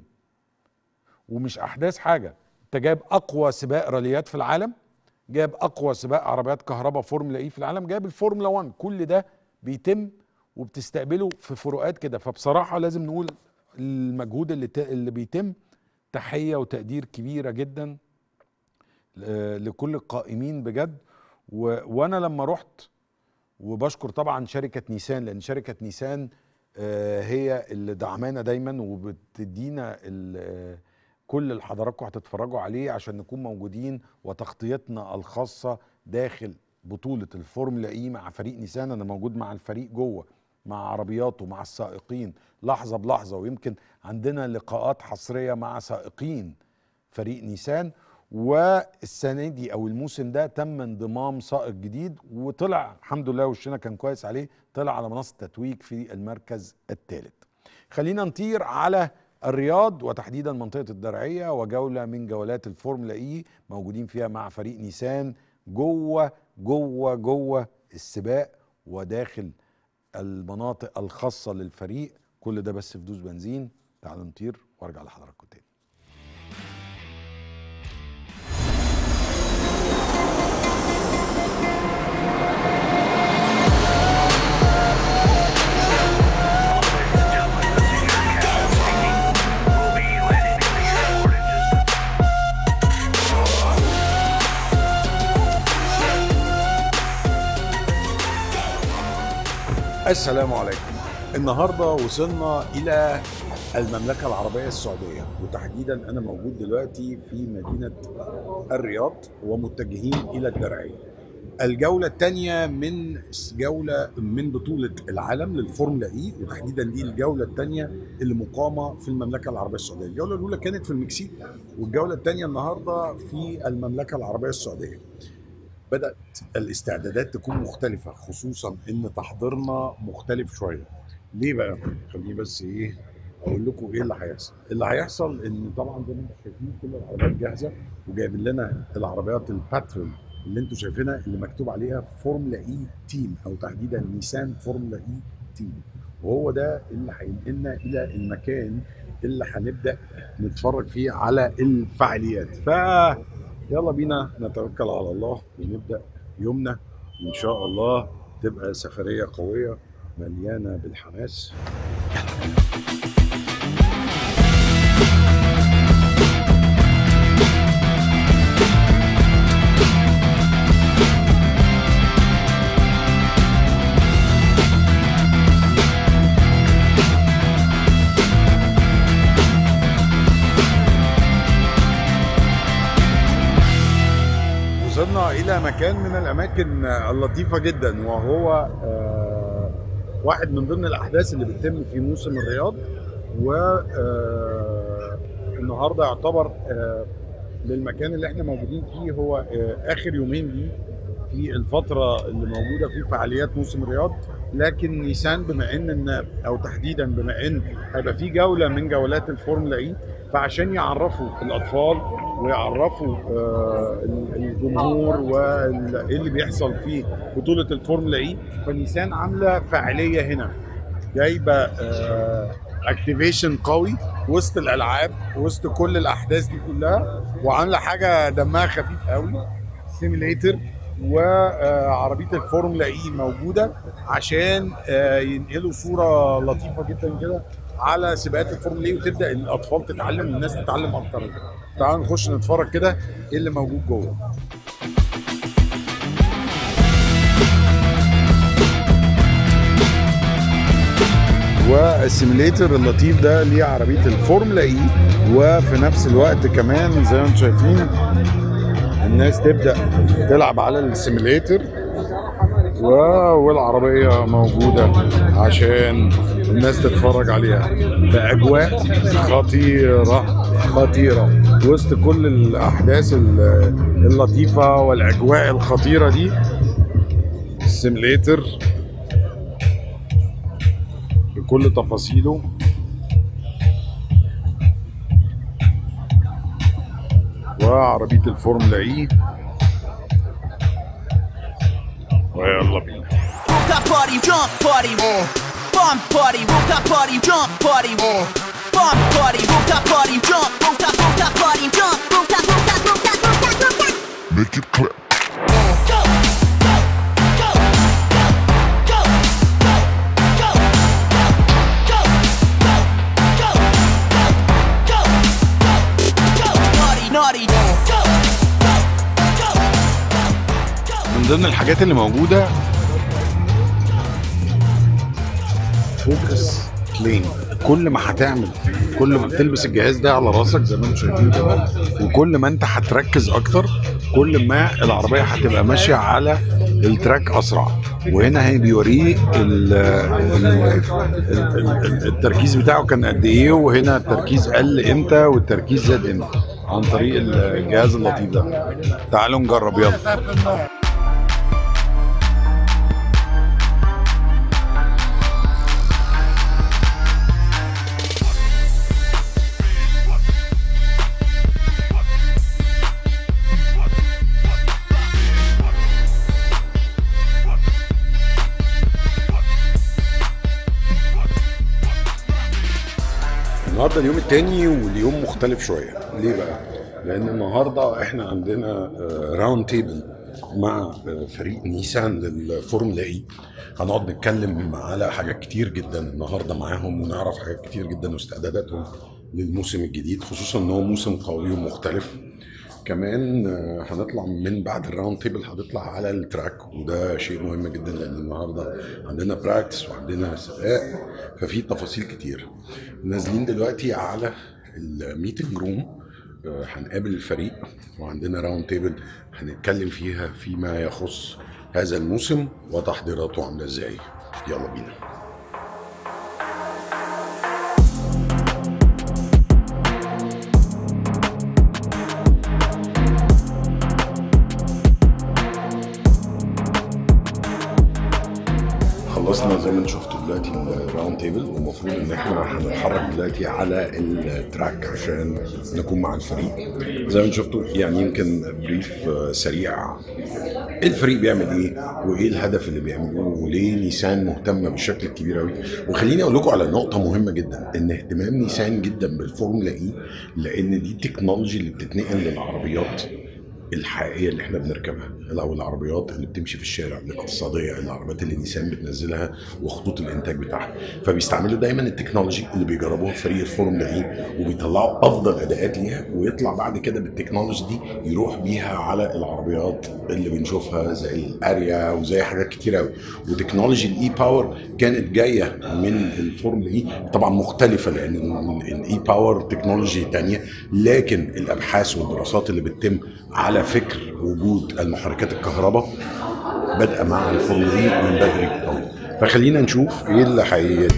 ومش احداث حاجه انت جايب اقوى سباق راليات في العالم جايب اقوى سباق عربيات كهرباء فورمولا اي في العالم جايب الفورمولا 1 كل ده بيتم وبتستقبله في فروقات كده فبصراحه لازم نقول المجهود اللي ت- اللي بيتم تحيه وتقدير كبيره جدا ل- لكل القائمين بجد و... وانا لما رحت وبشكر طبعا شركه نيسان لان شركه نيسان آه، هي اللي دعمانا دايما وبتدينا ال- آه، كل اللي حضراتكم هتتفرجوا عليه عشان نكون موجودين وتغطيتنا الخاصه داخل بطوله الفورمولا اي مع فريق نيسان انا موجود مع الفريق جوه مع عربياته مع السائقين لحظه بلحظه ويمكن عندنا لقاءات حصريه مع سائقين فريق نيسان والسنه دي او الموسم ده تم انضمام سائق جديد وطلع الحمد لله وشنا كان كويس عليه طلع على منصه تتويج في المركز الثالث خلينا نطير على الرياض وتحديدا منطقه الدرعيه وجوله من جولات الفورمولا اي موجودين فيها مع فريق نيسان جوه جوه جوه السباق وداخل المناطق الخاصه للفريق كل ده بس في دوس بنزين تعالوا نطير وارجع لحضراتكم تاني We'll be landing in the airport in just السلام عليكم النهارده وصلنا الى المملكه العربيه السعوديه وتحديدا انا موجود دلوقتي في مدينه الرياض ومتجهين الى الدرعيه الجولة الثانية من جولة من بطولة العالم للفورمولا اي وتحديدا دي الجولة الثانية اللي مقامة في المملكة العربية السعودية، الجولة الأولى كانت في المكسيك والجولة الثانية النهاردة في المملكة العربية السعودية. بدأت الاستعدادات تكون مختلفة خصوصا إن تحضيرنا مختلف شوية. ليه بقى؟ خليني بس إيه أقول لكم إيه اللي هيحصل. اللي هيحصل إن طبعا زي ما أنتم شايفين كل العربيات جاهزة وجايبين لنا العربيات الباترول اللي انتم شايفينها اللي مكتوب عليها فورمولا اي تيم او تحديدا نيسان فورمولا اي تيم وهو ده اللي هينقلنا الى المكان اللي هنبدا نتفرج فيه على الفعاليات ف يلا بينا نتوكل على الله ونبدا يومنا ان شاء الله تبقى سفريه قويه مليانه بالحماس وصلنا الى مكان من الاماكن اللطيفه جدا وهو آه، واحد من ضمن الاحداث اللي بتتم في موسم الرياض و آه، النهارده يعتبر آه، للمكان اللي احنا موجودين فيه هو آه، اخر يومين ليه في الفتره اللي موجوده في فعاليات موسم الرياض لكن نيسان بما ان إن- او تحديدا بما ان هيبقى في جوله من جولات الفورمولا اي فعشان يعرفوا الاطفال ويعرفوا آه، الجمهور وايه اللي بيحصل في بطوله الفورمولا اي فنيسان عامله فعاليه هنا جايبه اكتيفيشن قوي وسط الالعاب وسط كل الاحداث دي كلها وعامله حاجه دمها خفيف قوي سيميليتر وعربيه الفورمولا اي موجوده عشان آه، ينقلوا صوره لطيفه جدا كده على سباقات الفورمولا اي وتبدا الاطفال تتعلم والناس تتعلم اكتر تعالوا نخش نتفرج كده ايه اللي موجود جوه والسيميليتر اللطيف ده ليه عربيه الفورمولا اي وفي نفس الوقت كمان زي ما انتم شايفين الناس تبدا تلعب على السيميليتر و... والعربيه موجوده عشان الناس تتفرج عليها باجواء خطيره خطيره وسط كل الاحداث ال- اللطيفه والاجواء الخطيره دي السيميليتر بكل تفاصيله وعربية الفورمولا اي ويلا بينا Rooftop party, jump party, bomb party, rooftop party, jump party, bomb party, rooftop party, jump, rooftop, rooftop party, jump, rooftop, rooftop, rooftop, rooftop, rooftop. Make it clap. Go, go, go, go, go, go, go, go, go, go, go, go, go, naughty, naughty, go, go, go, go. من ضمن الحاجات اللي موجودة فوكس لين كل ما هتعمل كل ما بتلبس الجهاز ده على راسك زي ما انتم شايفين كده وكل ما انت هتركز اكتر كل ما العربيه هتبقى ماشيه على التراك اسرع وهنا هي بيوريه ال- ال- ال- ال- التركيز بتاعه كان قد ايه وهنا التركيز قل امتى والتركيز زاد امتى عن طريق الجهاز اللطيف ده تعالوا نجرب يلا النهارده اليوم التاني واليوم مختلف شويه ليه بقى لان النهارده احنا عندنا راوند تيبل مع آه، فريق نيسان للفورمولا اي هنقعد نتكلم على حاجات كتير جدا النهارده معاهم ونعرف حاجات كتير جدا واستعداداتهم للموسم الجديد خصوصا ان هو موسم قوي ومختلف كمان آه، هنطلع من بعد الراوند تيبل هنطلع على التراك وده شيء مهم جدا لان النهارده عندنا براكتس وعندنا سباق ففي تفاصيل كتير نازلين دلوقتي على الميتنج روم آه، هنقابل الفريق وعندنا راوند تيبل هنتكلم فيها فيما يخص هذا الموسم وتحضيراته عامله ازاي يلا بينا خلصنا زي ما انتم شفتوا دلوقتي الراوند تيبل والمفروض ان احنا هنتحرك دلوقتي على التراك عشان نكون مع الفريق زي ما انتم شفتوا يعني يمكن بريف آه، سريع ايه الفريق بيعمل ايه وايه الهدف اللي بيعملوه وليه نيسان مهتمه بالشكل الكبير قوي وخليني اقول لكم على نقطه مهمه جدا ان اهتمام نيسان جدا بالفورمولا اي لان دي التكنولوجي اللي بتتنقل للعربيات الحقيقيه اللي احنا بنركبها او العربيات اللي بتمشي في الشارع الاقتصاديه العربيات اللي نيسان بتنزلها وخطوط الانتاج بتاعها فبيستعملوا دايما التكنولوجي اللي بيجربوها في فريق الفورمولا اي وبيطلعوا افضل اداءات ليها ويطلع بعد كده بالتكنولوجي دي يروح بيها على العربيات اللي بنشوفها زي الاريا وزي حاجات كتير قوي وتكنولوجي الاي باور كانت جايه من الفورمولا اي طبعا مختلفه لان الاي باور تكنولوجي تانية لكن الابحاث والدراسات اللي بتتم على فكر وجود المحركات الكهرباء بادئه مع الفورمولا اي من بدري قوي فخلينا نشوف ايه اللي حي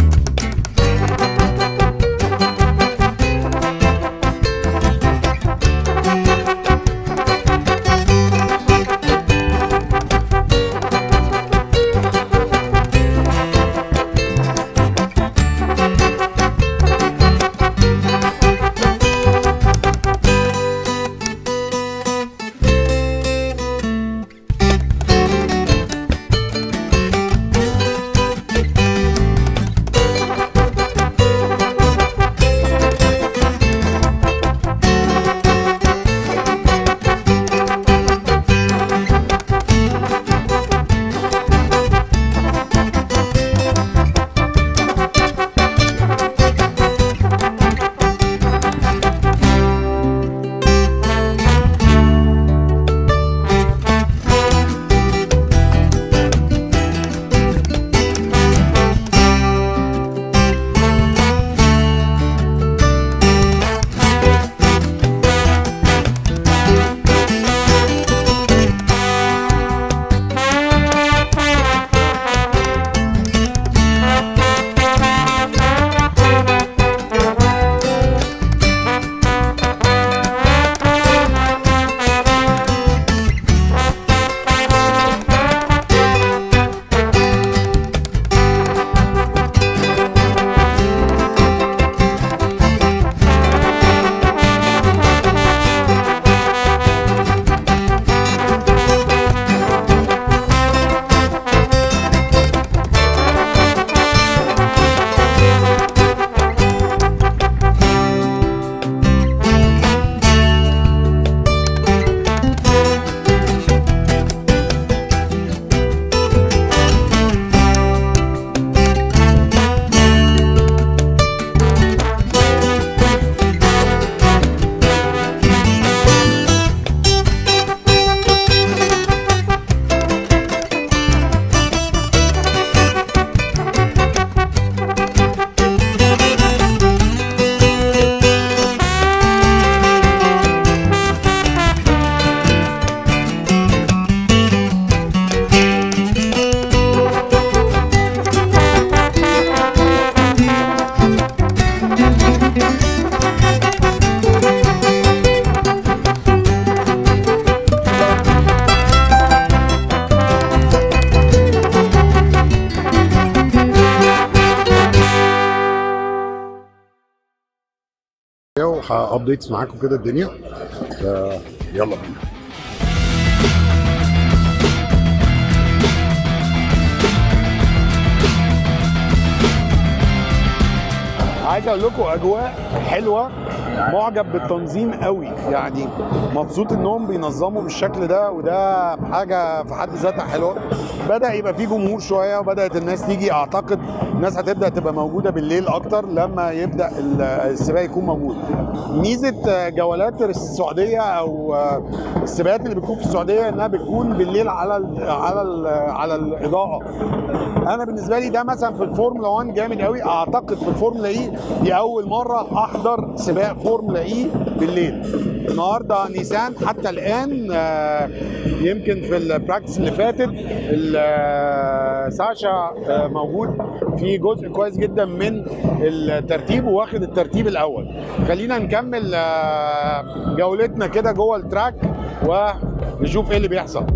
وهابديتس معاكم كده الدنيا ف- يلا بينا عايز اقول لكم اجواء حلوه معجب بالتنظيم قوي يعني مبسوط انهم بينظموا بالشكل ده وده حاجه في حد ذاتها حلوه بدا يبقى في جمهور شويه وبدات الناس تيجي اعتقد الناس هتبدا تبقى موجوده بالليل اكتر لما يبدا ال- السباق يكون موجود ميزه جولات السعوديه او السباقات اللي بتكون في السعوديه انها بتكون بالليل على ال على ال على الاضاءه انا بالنسبه لي ده مثلا في الفورمولا 1 جامد قوي اعتقد في الفورمولا اي دي اول مره احضر سباق فورمولا اي بالليل النهارده نيسان حتى الان آه، يمكن في البراكتس اللي فاتت ال- آه، ساشا آه، موجود في جزء كويس جدا من الترتيب واخد الترتيب الاول خلينا نكمل آه، جولتنا كده جوه التراك ونشوف ايه اللي بيحصل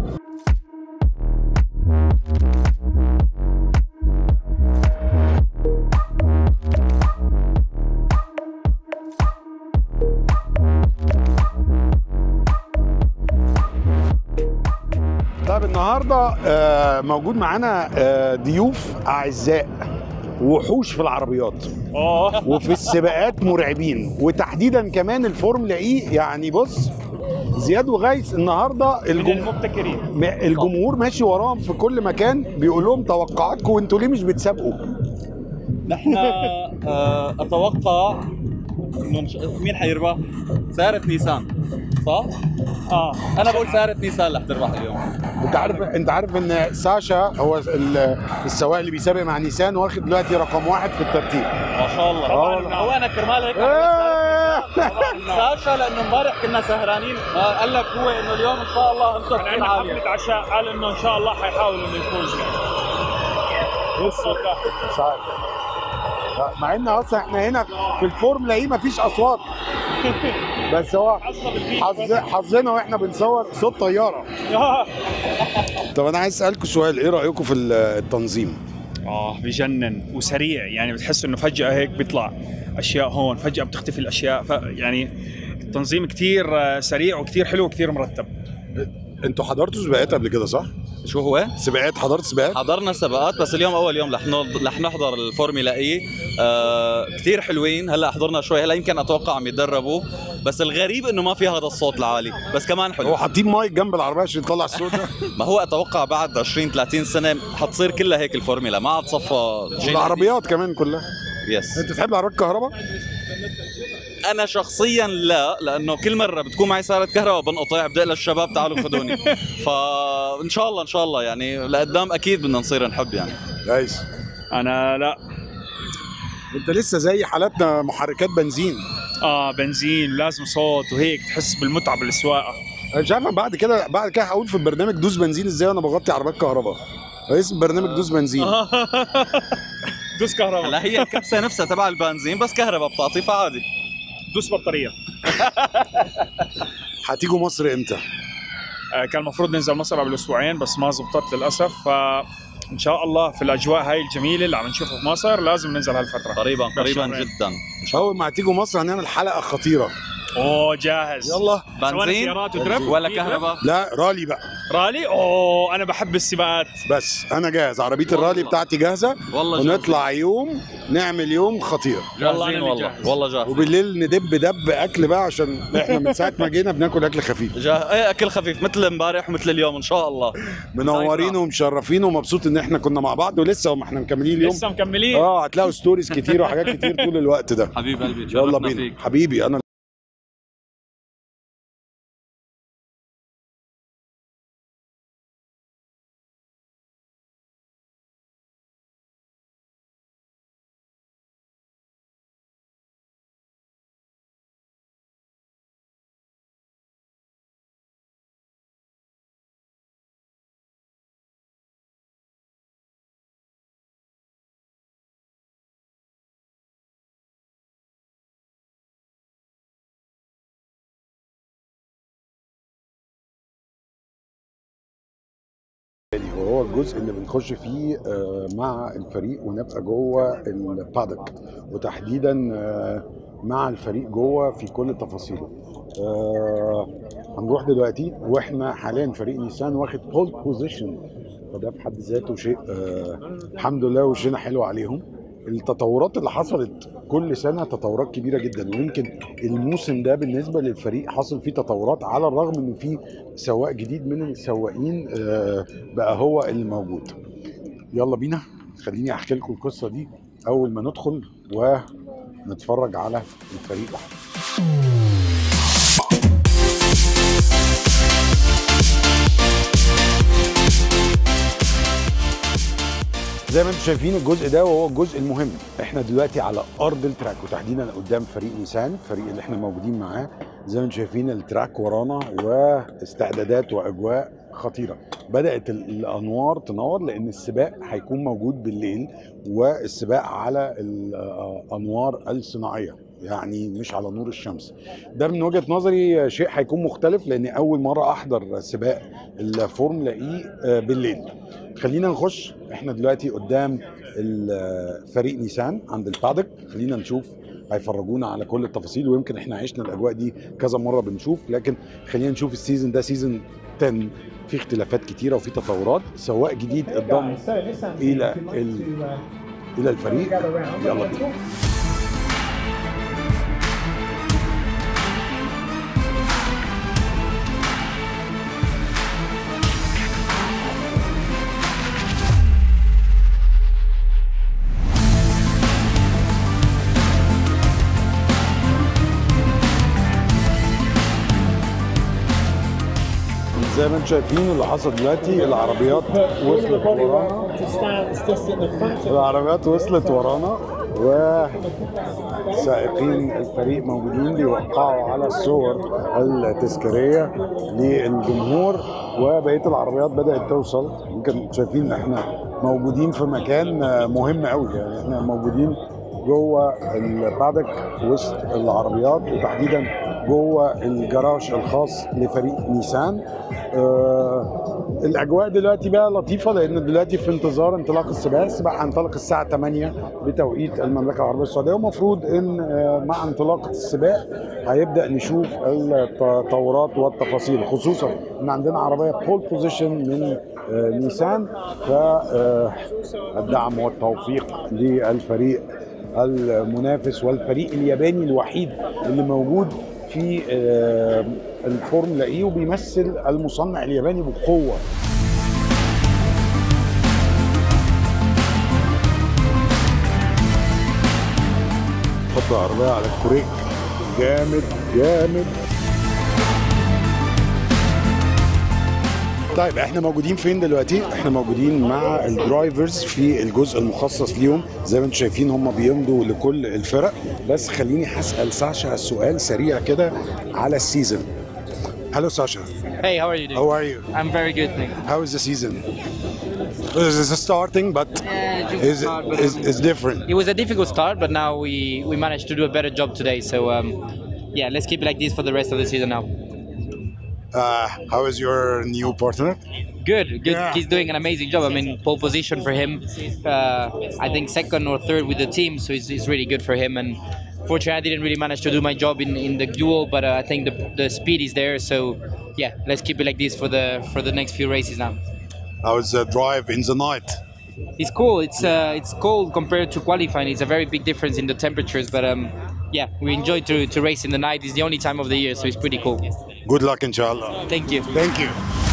طيب النهارده آه، موجود معانا آه، ضيوف اعزاء وحوش في العربيات اه وفي السباقات مرعبين وتحديدا كمان الفورمولا اي يعني بص زياد وغيث النهارده من الجم... المبتكرين م- الجمهور ماشي وراهم في كل مكان بيقول لهم توقعاتكم وانتوا ليه مش بتسابقوا نحن آه، اتوقع انه مش... مين حيربح؟ سيارة نيسان صح؟ اه انا بقول سيارة نيسان رح تربح اليوم انت عارف انت عارف ان ساشا هو ال- السواق اللي بيسابق مع نيسان واخد دلوقتي رقم واحد في الترتيب ما شاء الله طبعاً. هو انا كرمال هيك ساشا لانه امبارح كنا سهرانين آه، قال لك هو انه اليوم ان شاء الله انت كان تكون عندنا عالية حفلة عشاء قال انه ان شاء الله حيحاول انه يفوز يعني بص مش عارف مع ان اصلا احنا هنا في الفورمولا اي مفيش اصوات بس هو حظ حظنا واحنا بنصور صوت طياره طب انا عايز اسالكم سؤال ايه رايكم في التنظيم اه بجنن وسريع يعني بتحس انه فجأة هيك بيطلع اشياء هون فجأة بتختفي الاشياء ف يعني التنظيم كتير آه، سريع وكتير حلو وكتير مرتب انتوا حضرتوا سباقات قبل كده صح شو هو؟ سباقات حضرت سباقات حضرنا سباقات بس اليوم اول يوم رح نض- رح نحضر الفورمولا اي آه كثير حلوين هلا حضرنا شوي هلا يمكن اتوقع عم يتدربوا بس الغريب انه ما في هذا الصوت العالي بس كمان حلو هو حاطين مايك جنب العربيه عشان يطلع الصوت ده ما هو اتوقع بعد 20 30 سنه حتصير كلها هيك الفورمولا ما عاد صفى جيل والعربيات كمان كلها جديد. يس انت تحب العربيات الكهرباء انا شخصيا لا لانه كل مره بتكون معي سياره كهرباء بنقطع بدق للشباب تعالوا خذوني فان شاء الله ان شاء الله يعني لقدام اكيد بدنا نصير نحب يعني كويس انا لا انت لسه زي حالاتنا محركات بنزين اه بنزين لازم صوت وهيك تحس بالمتعه بالسواقه انا مش عارف أنا بعد كده بعد كده هقول في البرنامج دوس بنزين ازاي وانا بغطي عربيات كهرباء اسم برنامج دوس بنزين دوس كهرباء هلا هي الكبسه نفسها تبع البنزين بس كهرباء بتعطي فعادي دوس بطاريه هتيجوا مصر امتى؟ آه، كان المفروض ننزل مصر قبل اسبوعين بس ما زبطت للاسف فان شاء الله في الاجواء هاي الجميله اللي عم نشوفها في مصر لازم ننزل هالفتره قريبا قريبا شهرين. جدا اول ما هتيجوا مصر هنعمل حلقه خطيره اوه جاهز يلا سواء بنزين سيارات ودرب ولا في كهرباء لا رالي بقى رالي اوه انا بحب السباقات بس انا جاهز عربيه الرالي بتاعتي جاهزه والله جاهزين. ونطلع يوم نعمل يوم خطير والله جاهزين أنا والله جاهز. والله جاهز وبالليل ندب دب اكل بقى عشان احنا من ساعه ما جينا بناكل اكل خفيف جاه... ايه اكل خفيف مثل امبارح ومثل اليوم ان شاء الله منورين ومشرفين ومبسوط ان احنا كنا مع بعض ولسه وما احنا مكملين اليوم لسه مكملين اه هتلاقوا ستوريز كتير وحاجات كتير طول الوقت ده حبيب قلبي يلا تشرفنا بينا فيك حبيبي انا وهو الجزء اللي بنخش فيه آه، مع الفريق ونبقى جوه البادك وتحديدا آه، مع الفريق جوه في كل تفاصيله آه، هنروح دلوقتي واحنا حاليا فريق نيسان واخد بول بوزيشن فده في حد ذاته شيء آه، الحمد لله وشنا حلو عليهم التطورات اللي حصلت كل سنه تطورات كبيره جدا ويمكن الموسم ده بالنسبه للفريق حصل فيه تطورات على الرغم ان في سواق جديد من السواقين آه، بقى هو اللي موجود يلا بينا خليني احكي لكم القصه دي اول ما ندخل ونتفرج على الفريق ده زي ما انتم شايفين الجزء ده وهو الجزء المهم احنا دلوقتي على ارض التراك وتحديدا قدام فريق نيسان الفريق اللي احنا موجودين معاه زي ما انتم شايفين التراك ورانا واستعدادات واجواء خطيره بدات ال- الانوار تنور لان السباق هيكون موجود بالليل والسباق على الانوار الصناعيه يعني مش على نور الشمس ده من وجهه نظري شيء هيكون مختلف لان اول مره احضر سباق الفورمولا اي آه، بالليل خلينا نخش احنا دلوقتي قدام ال- فريق نيسان عند البادك خلينا نشوف هيفرجونا على كل التفاصيل ويمكن احنا عشنا الاجواء دي كذا مره بنشوف لكن خلينا نشوف السيزون ده سيزون 10 في اختلافات كتيره وفي تطورات سواق جديد انضم الى ال- الى الفريق يلا بينا زي ما انتم شايفين اللي حصل دلوقتي العربيات وصلت ورانا العربيات وصلت ورانا وسائقين الفريق موجودين بيوقعوا على الصور التذكاريه للجمهور وبقيه العربيات بدات توصل يمكن شايفين ان احنا موجودين في مكان مهم قوي يعني احنا موجودين جوه البادك وسط العربيات وتحديدا جوه الجراج الخاص لفريق نيسان آه الاجواء دلوقتي بقى لطيفه لان دلوقتي في انتظار انطلاق السباق السباق هينطلق الساعه 8 بتوقيت المملكه العربيه السعوديه ومفروض ان آه مع انطلاقه السباق هيبدا نشوف التطورات والتفاصيل خصوصا ان عندنا عربيه بول بوزيشن من آه نيسان فالدعم والتوفيق للفريق المنافس والفريق الياباني الوحيد اللي موجود في آه، الفورمولا اي وبيمثل المصنع الياباني بقوه حط العربيه على الكوريك جامد جامد طيب احنا موجودين فين دلوقتي؟ احنا موجودين مع الدرايفرز في الجزء المخصص ليهم زي ما انتم شايفين هم بيمضوا لكل الفرق بس خليني هسال ساشا السؤال سريع كده على السيزون. Hello Sasha. Hey, how are you doing? How are you? I'm very good, thank you. How is the season? This is starting, but Yeah, just is hard, but is is different. It was a difficult start, but now we we managed to do a better job today. So um, yeah, let's keep it like this for the rest of the season now. Uh, how is your new partner? Good, good. Yeah. He's doing an amazing job. I mean, pole position for him. Uh, I think second or third with the team, so it's, it's really good for him. And fortunately, I didn't really manage to do my job in, in the duel, but uh, I think the, the speed is there. So yeah, let's keep it like this for the for the next few races now. How is the drive in the night? It's cool. It's uh, it's cold compared to qualifying. It's a very big difference in the temperatures, but um, yeah, we enjoy to, to race in the night. It's the only time of the year, so it's pretty cool. Good luck, inshallah. Thank you. Thank you.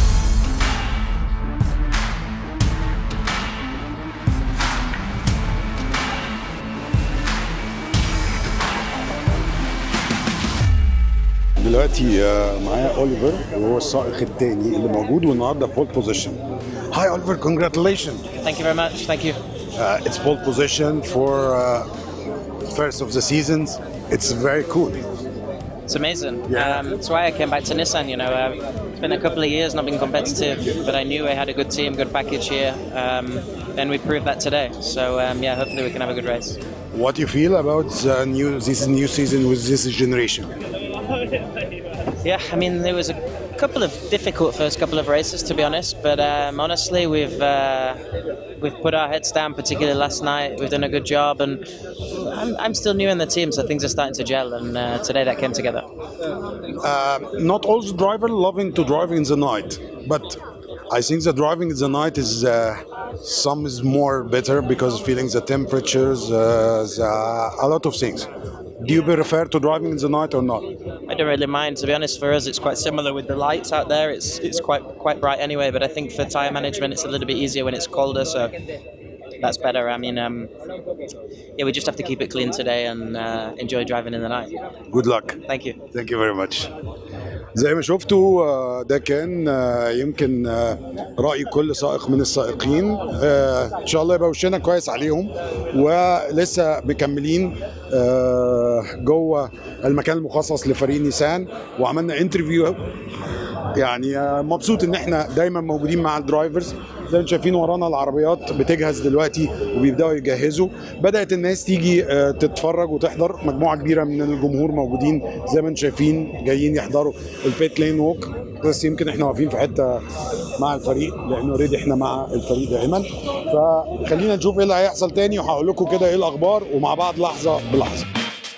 دلوقتي آه، معايا اوليفر وهو السائق الثاني اللي موجود والنهارده بول بوزيشن هاي اوليفر congratulations Thank you very much. Thank you. uh, it's pole position for uh, first of the seasons it's very cool It's amazing. Yeah. Um, that's why I came back to Nissan. You know, um, it's been a couple of years not been competitive, but I knew I had a good team, good package here, um, and we proved that today. So um, yeah, hopefully we can have a good race. what do you feel about the new this new season with this generation Yeah, I mean there was a couple of difficult first couple of races to be honest, but um, honestly we've uh, we've put our heads down, particularly last night. We've done a good job, and I'm, I'm still new in the team, so things are starting to gel, and uh, today that came together. uh, not all the driver loving to drive in the night but I think the driving in the night is uh, some is more better because feeling the temperatures, uh, the, a lot of things. Do you prefer to driving in the night or not? I don't really mind, to be honest. For us, it's quite similar with the lights out there. It's it's quite quite bright anyway. But I think for tire management, it's a little bit easier when it's colder, so that's better. I mean, um, yeah, we just have to keep it clean today and uh, enjoy driving in the night. Good luck. Thank you. Thank you very much. زي ما شفتوا آه، ده كان آه، يمكن آه، رأي كل سائق من السائقين آه، ان شاء الله يبقى وشنا كويس عليهم ولسه مكملين آه، جوه المكان المخصص لفريق نيسان وعملنا انترفيو يعني آه، مبسوط ان احنا دايما موجودين مع الدرايفرز زي ما انتم شايفين ورانا العربيات بتجهز دلوقتي وبيبداوا يجهزوا بدات الناس تيجي آه، تتفرج وتحضر مجموعه كبيره من الجمهور موجودين زي ما انتم شايفين جايين يحضروا البيت لين ووك بس يمكن احنا واقفين في حته مع الفريق لان اوريدي احنا مع الفريق دائما فخلينا نشوف ايه اللي هيحصل تاني وهقول لكم كده ايه الاخبار ومع بعض لحظه بلحظه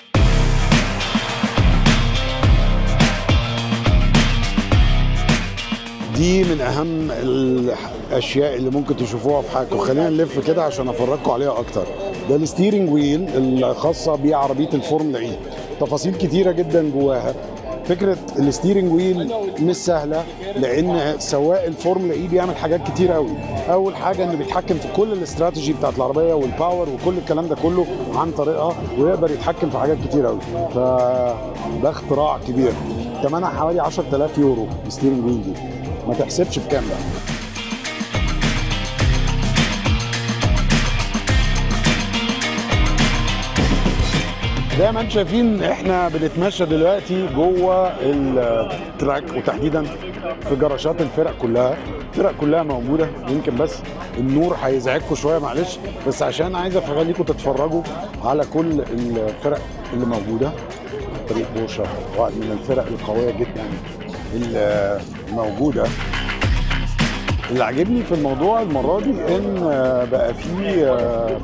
دي من اهم الاشياء اللي ممكن تشوفوها في حياتكم خلينا نلف كده عشان افرجكم عليها اكتر ده الستيرنج ويل الخاصه بعربيه الفورمولا اي تفاصيل كتيره جدا جواها فكره الستيرنج ويل مش سهله لان سواق الفورمولا اي بيعمل حاجات كتير قوي اول حاجه انه بيتحكم في كل الاستراتيجي بتاعت العربيه والباور وكل الكلام ده كله عن طريقها ويقدر يتحكم في حاجات كتير قوي فده اختراع كبير ثمنها حوالي 10000 يورو الستيرنج ويل دي ما تحسبش بكام بقى زي ما انتم شايفين احنا بنتمشى دلوقتي جوه التراك وتحديدا في جراشات الفرق كلها الفرق كلها موجوده يمكن بس النور هيزعجكم شويه معلش بس عشان عايز اخليكم تتفرجوا على كل الفرق اللي موجوده فريق بوشا واحد من الفرق القويه جدا اللي موجوده اللي عاجبني في الموضوع المره دي ان آه، بقى في آه،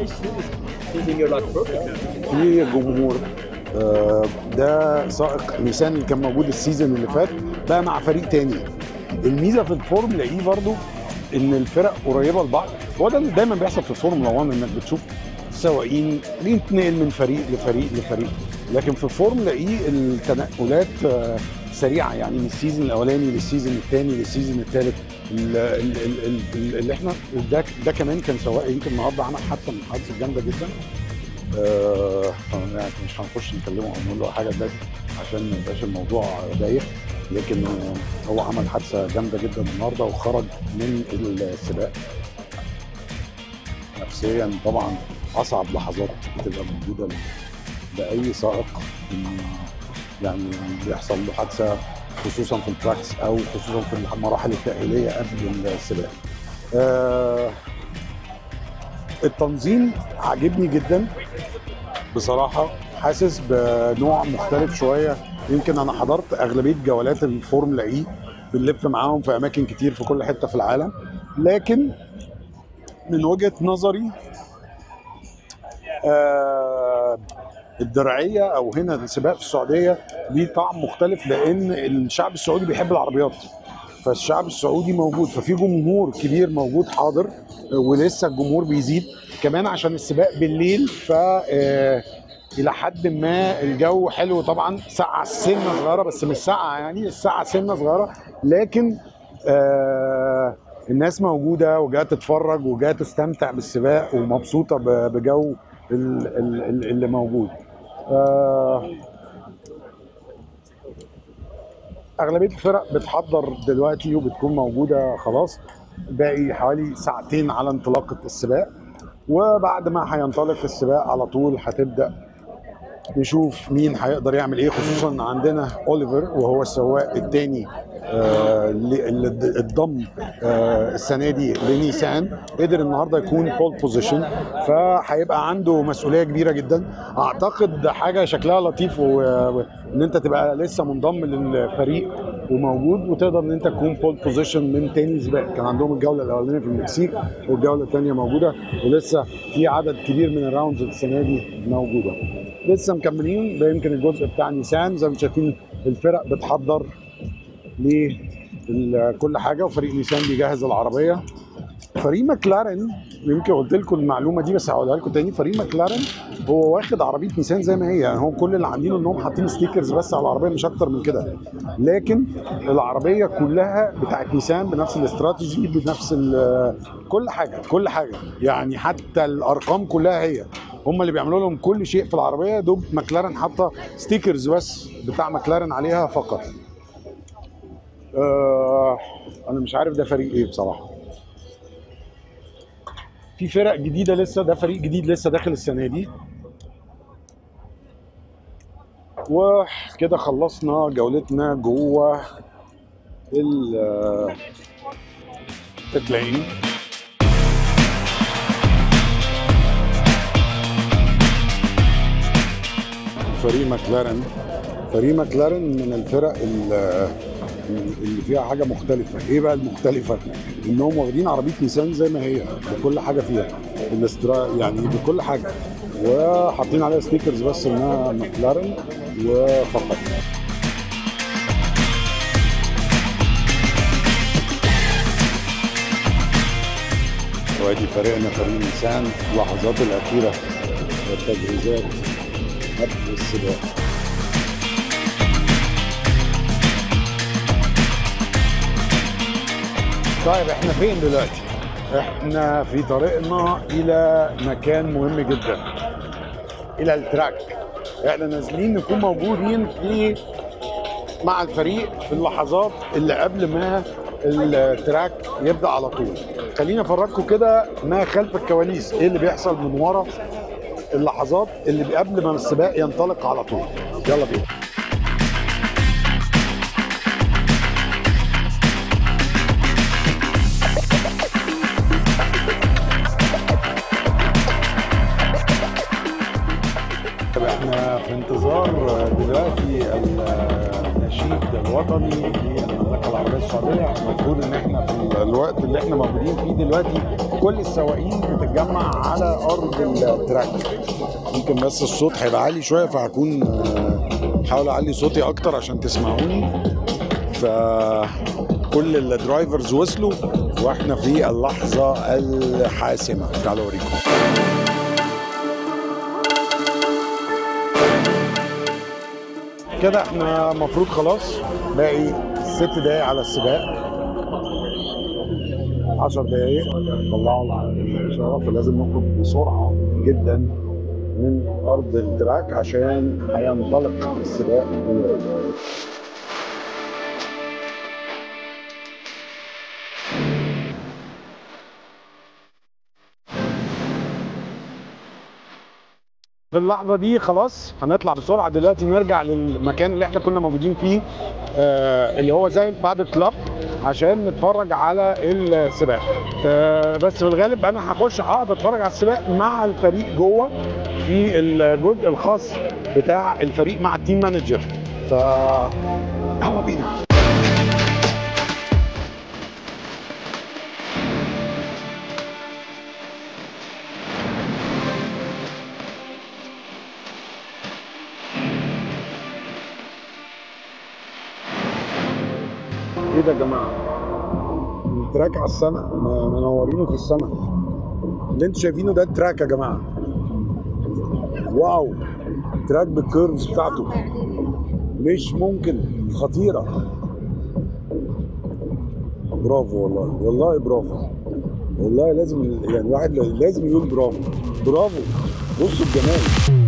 في جمهور آه، ده سائق نيسان اللي كان موجود السيزون اللي فات بقى مع فريق تاني الميزه في الفورمولا اي برضو ان الفرق قريبه لبعض هو ده اللي دايما بيحصل في الفورمولا 1 انك بتشوف سواقين بيتنقل من فريق لفريق لفريق لكن في الفورمولا اي التنقلات آه، سريعه يعني من السيزون الاولاني للسيزون الثاني للسيزون الثالث اللي احنا ده ده كمان كان سواق يمكن النهارده عمل حادثه من الحوادث الجامده جدا آه، يعني مش هنخش نكلمه او نقول له حاجه دلوقتي عشان ما يبقاش الموضوع بايخ لكن آه، هو عمل حادثه جامده جدا النهارده وخرج من السباق نفسيا طبعا اصعب لحظات بتبقى موجوده لاي سائق إن يعني بيحصل له حادثه خصوصا في البراكتس او خصوصا في المراحل التاهيليه قبل السباق. آه التنظيم عاجبني جدا بصراحه حاسس بنوع مختلف شويه يمكن انا حضرت اغلبيه جولات الفورمولا اي بنلف معاهم في اماكن كتير في كل حته في العالم لكن من وجهه نظري آه الدرعيه او هنا السباق في السعوديه ليه طعم مختلف لان الشعب السعودي بيحب العربيات فالشعب السعودي موجود ففي جمهور كبير موجود حاضر ولسه الجمهور بيزيد كمان عشان السباق بالليل ف آه، الى حد ما الجو حلو طبعا ساعه سنه صغيره بس مش ساعه يعني الساعه سنه صغيره لكن آه الناس موجوده وجايه تتفرج وجايه تستمتع بالسباق ومبسوطه ب- بجو ال- ال- ال- اللي موجود آه اغلبيه الفرق بتحضر دلوقتي وبتكون موجوده خلاص باقي حوالي ساعتين على انطلاقه السباق وبعد ما هينطلق السباق على طول هتبدا نشوف مين هيقدر يعمل ايه خصوصا عندنا اوليفر وهو السواق الثاني اللي اتضم آه، السنه دي لنيسان قدر النهارده يكون بول بوزيشن فهيبقى عنده مسؤوليه كبيره جدا اعتقد حاجه شكلها لطيف و- وان انت تبقى لسه منضم للفريق وموجود وتقدر ان انت تكون بول بوزيشن من تاني سباق كان عندهم الجوله الاولانيه في المكسيك والجوله الثانيه موجوده ولسه في عدد كبير من الراوندز السنه دي موجوده لسه مكملين ده يمكن الجزء بتاع نيسان زي ما انتم شايفين الفرق بتحضر لكل حاجه وفريق نيسان بيجهز العربيه فريق ماكلارن يمكن قلت لكم المعلومه دي بس هقولها لكم تاني فريق ماكلارن هو واخد عربيه نيسان زي ما هي يعني هو كل اللي عاملينه انهم حاطين ستيكرز بس على العربيه مش اكتر من كده لكن العربيه كلها بتاعت نيسان بنفس الاستراتيجي بنفس ال- كل حاجه كل حاجه يعني حتى الارقام كلها هي هم اللي بيعملوا لهم كل شيء في العربيه دوب ماكلارن حاطه ستيكرز بس بتاع ماكلارن عليها فقط آه انا مش عارف ده فريق ايه بصراحه في فرق جديده لسه ده فريق جديد لسه داخل السنه دي وكده خلصنا جولتنا جوه ال التلاقين فريق ماكلارن فريق ماكلارن من الفرق ال- اللي فيها حاجه مختلفه ايه بقى المختلفه انهم واخدين عربيه نيسان زي ما هي بكل حاجه فيها الاسترا يعني بكل حاجه وحاطين عليها ستيكرز بس انها ماكلارن وفقط وادي فريقنا فريق نيسان اللحظات الاخيره والتجهيزات قبل السباق طيب احنا فين دلوقتي؟ احنا في طريقنا الى مكان مهم جدا الى التراك احنا نازلين نكون موجودين في مع الفريق في اللحظات اللي قبل ما التراك يبدا على طول خليني افرجكم كده ما خلف الكواليس ايه اللي بيحصل من ورا اللحظات اللي قبل ما السباق ينطلق على طول يلا بينا طب احنا في انتظار دلوقتي النشيد الوطني للمملكه العربيه السعوديه المفروض ان احنا في الوقت اللي احنا موجودين فيه دلوقتي كل السواقين بتتجمع على ارض التراك يمكن بس الصوت هيبقى عالي شويه فهكون آه، بحاول اعلي صوتي اكتر عشان تسمعوني فكل الدرايفرز وصلوا واحنا في اللحظه الحاسمه تعالوا اوريكم كده احنا المفروض خلاص باقي ست دقايق على السباق 10 دقايق طلعوا الاشاره فلازم نخرج بسرعه جدا من ارض التراك عشان هينطلق السباق دلوقتي. في اللحظه دي خلاص هنطلع بسرعه دلوقتي نرجع للمكان اللي احنا كنا موجودين فيه آه اللي هو زي بعد كلاب عشان نتفرج على السباق آه بس في الغالب انا هخش اقعد اتفرج على السباق مع الفريق جوه في الجزء الخاص بتاع الفريق مع التيم مانجر ف يلا بينا ايه ده يا جماعه؟ التراك على السماء م- منورينه في السماء اللي انتوا شايفينه ده التراك يا جماعه واو تراك بالكيرفز بتاعته مش ممكن خطيره برافو والله والله برافو والله لازم يعني الواحد لازم يقول برافو برافو بصوا الجمال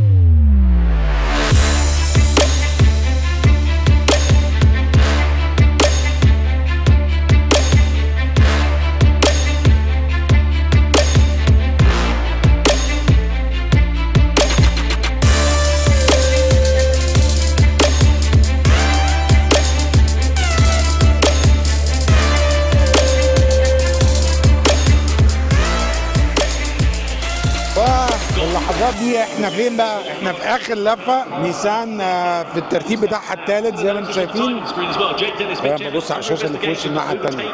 فاللحظات دي احنا فين بقى؟ احنا في اخر لفه نيسان آه، في الترتيب بتاعها الثالث زي ما انتم شايفين لما بص على الشاشه اللي في وش الناحيه الثانيه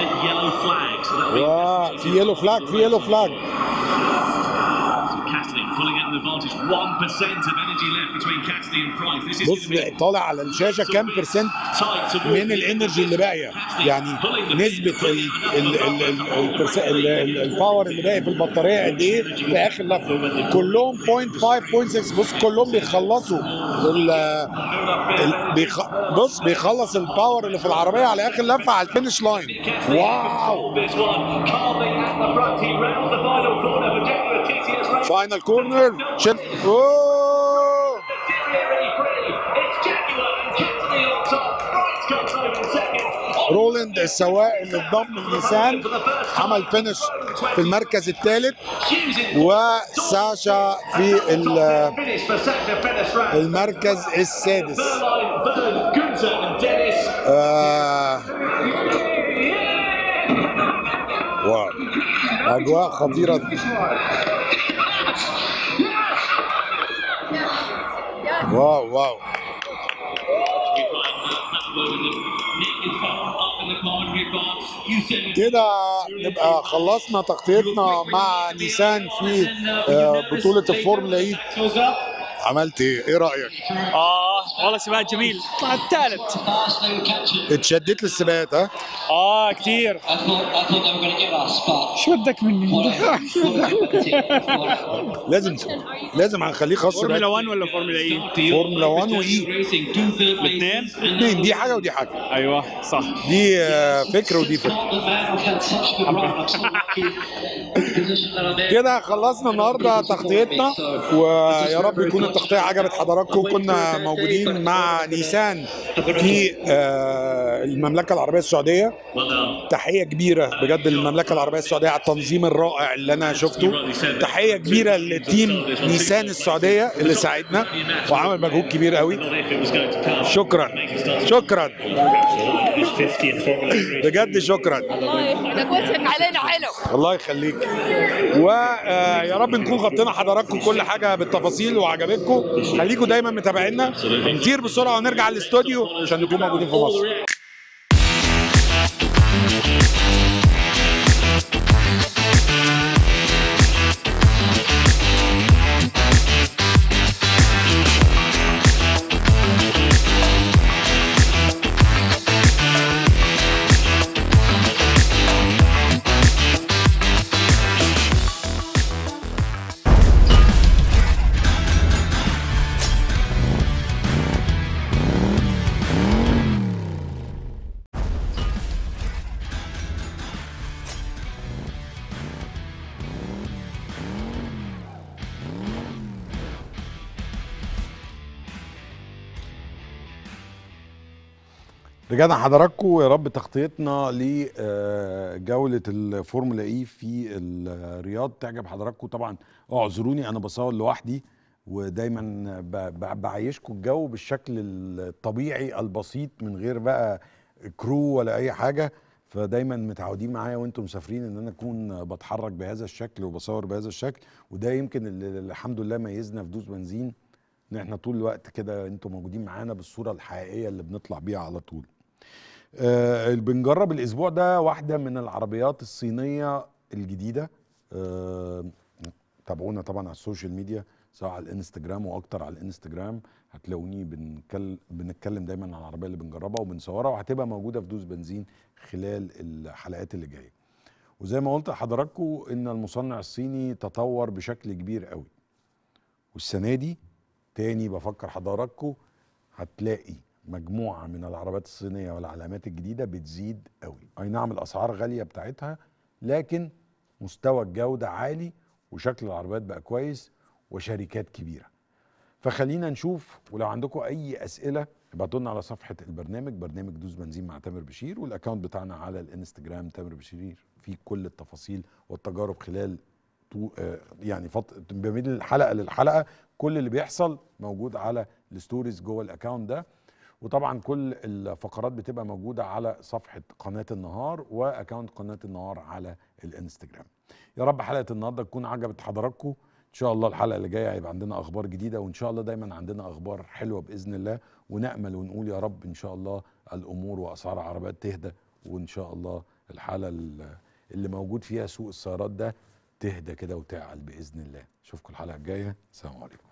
وفي يلو فلاج في يلو فلاج pulling out an advantage. 1% of energy left between Cassidy and Price. This is بص going to be طالع على الشاشه كام برسنت tight towards من الانرجي اللي باقيه يعني نسبه ال ال ال ال البرس- ال- ال- الباور اللي باقي في البطاريه قد ايه في اخر لفه كلهم 0.5 0.6 بص كلهم بيخلصوا ال ال- بيخ... بص بيخلص الباور اللي في العربيه على اخر لفه على الفينش لاين واو this one. Carly at the front. He rounds the final corner. The Jaguar TTS race. فاينل كورنر شن اوه Deteriorate free. It's Jaguar and Cassidy on top. Price comes over in second. رولند السواق اللي انضم لنيسان عمل فينش في المركز الثالث وساشا في ال- Finish for Sasha Fenestrat. المركز السادس Berline, Vern, Gunther and Dennis. آه واو اجواء خطيره واو واو كده نبقى خلصنا تغطيتنا مع نيسان في آه، بطولة الفورمولا اي عملت ايه؟ ايه رأيك؟ اه والله سباق جميل طلع الثالث اتشدت للسباقات ها؟ اه كثير شو بدك مني؟ لازم لازم هنخليه خاص فورمولا سباقات. 1 ولا فورمولا اي؟ فورمولا 1 واي الاثنين؟ الاثنين دي حاجة ودي حاجة ايوه صح دي آه، فكرة ودي فكرة كده خلصنا النهارده تغطيتنا ويا رب يكون التغطيه عجبت حضراتكم كنا موجودين مع نيسان في آه، المملكه العربيه السعوديه تحيه كبيره بجد للمملكه العربيه السعوديه على التنظيم الرائع اللي انا شفته تحيه كبيره لتيم نيسان السعوديه اللي ساعدنا وعمل مجهود كبير قوي شكرا شكرا بجد شكرا ده كوتشك علينا حلو الله يخليك ويا رب نكون غطينا حضراتكم كل حاجه بالتفاصيل وعجبتكم خليكم دايما متابعينا نطير بسرعه ونرجع الاستوديو عشان نكون موجودين في مصر رجعنا حضراتكم يا رب تغطيتنا لجولة الفورمولا اي في الرياض تعجب حضراتكم طبعا اعذروني انا بصور لوحدي ودايما ب- ب- بعيشكم الجو بالشكل الطبيعي البسيط من غير بقى كرو ولا اي حاجة فدايما متعودين معايا وانتم مسافرين ان انا اكون بتحرك بهذا الشكل وبصور بهذا الشكل وده يمكن اللي الحمد لله ميزنا في دوس بنزين ان احنا طول الوقت كده انتم موجودين معانا بالصورة الحقيقية اللي بنطلع بيها على طول آه، اللي بنجرب الاسبوع ده واحده من العربيات الصينيه الجديده آه، تابعونا طبعا على السوشيال ميديا سواء على الانستجرام واكتر على الانستجرام هتلاقوني بنتكلم بنتكلم دايما عن العربيه اللي بنجربها وبنصورها وهتبقى موجوده في دوس بنزين خلال الحلقات اللي جايه وزي ما قلت لحضراتكم ان المصنع الصيني تطور بشكل كبير قوي والسنه دي تاني بفكر حضراتكم هتلاقي مجموعه من العربيات الصينيه والعلامات الجديده بتزيد قوي اي نعم الاسعار غاليه بتاعتها لكن مستوى الجوده عالي وشكل العربيات بقى كويس وشركات كبيره فخلينا نشوف ولو عندكم اي اسئله ابعتوا لنا على صفحه البرنامج برنامج دوس بنزين مع تامر بشير والاكونت بتاعنا على الانستجرام تامر بشير فيه كل التفاصيل والتجارب خلال طو آه، يعني فط... بين الحلقه للحلقه كل اللي بيحصل موجود على الستوريز جوه الاكونت ده وطبعا كل الفقرات بتبقى موجوده على صفحه قناه النهار واكونت قناه النهار على الانستجرام يا رب حلقه النهارده تكون عجبت حضراتكم ان شاء الله الحلقه اللي جايه هيبقى عندنا اخبار جديده وان شاء الله دايما عندنا اخبار حلوه باذن الله ونامل ونقول يا رب ان شاء الله الامور واسعار العربيات تهدى وان شاء الله الحاله ال- اللي موجود فيها سوق السيارات ده تهدى كده وتعقل باذن الله اشوفكم الحلقه الجايه السلام عليكم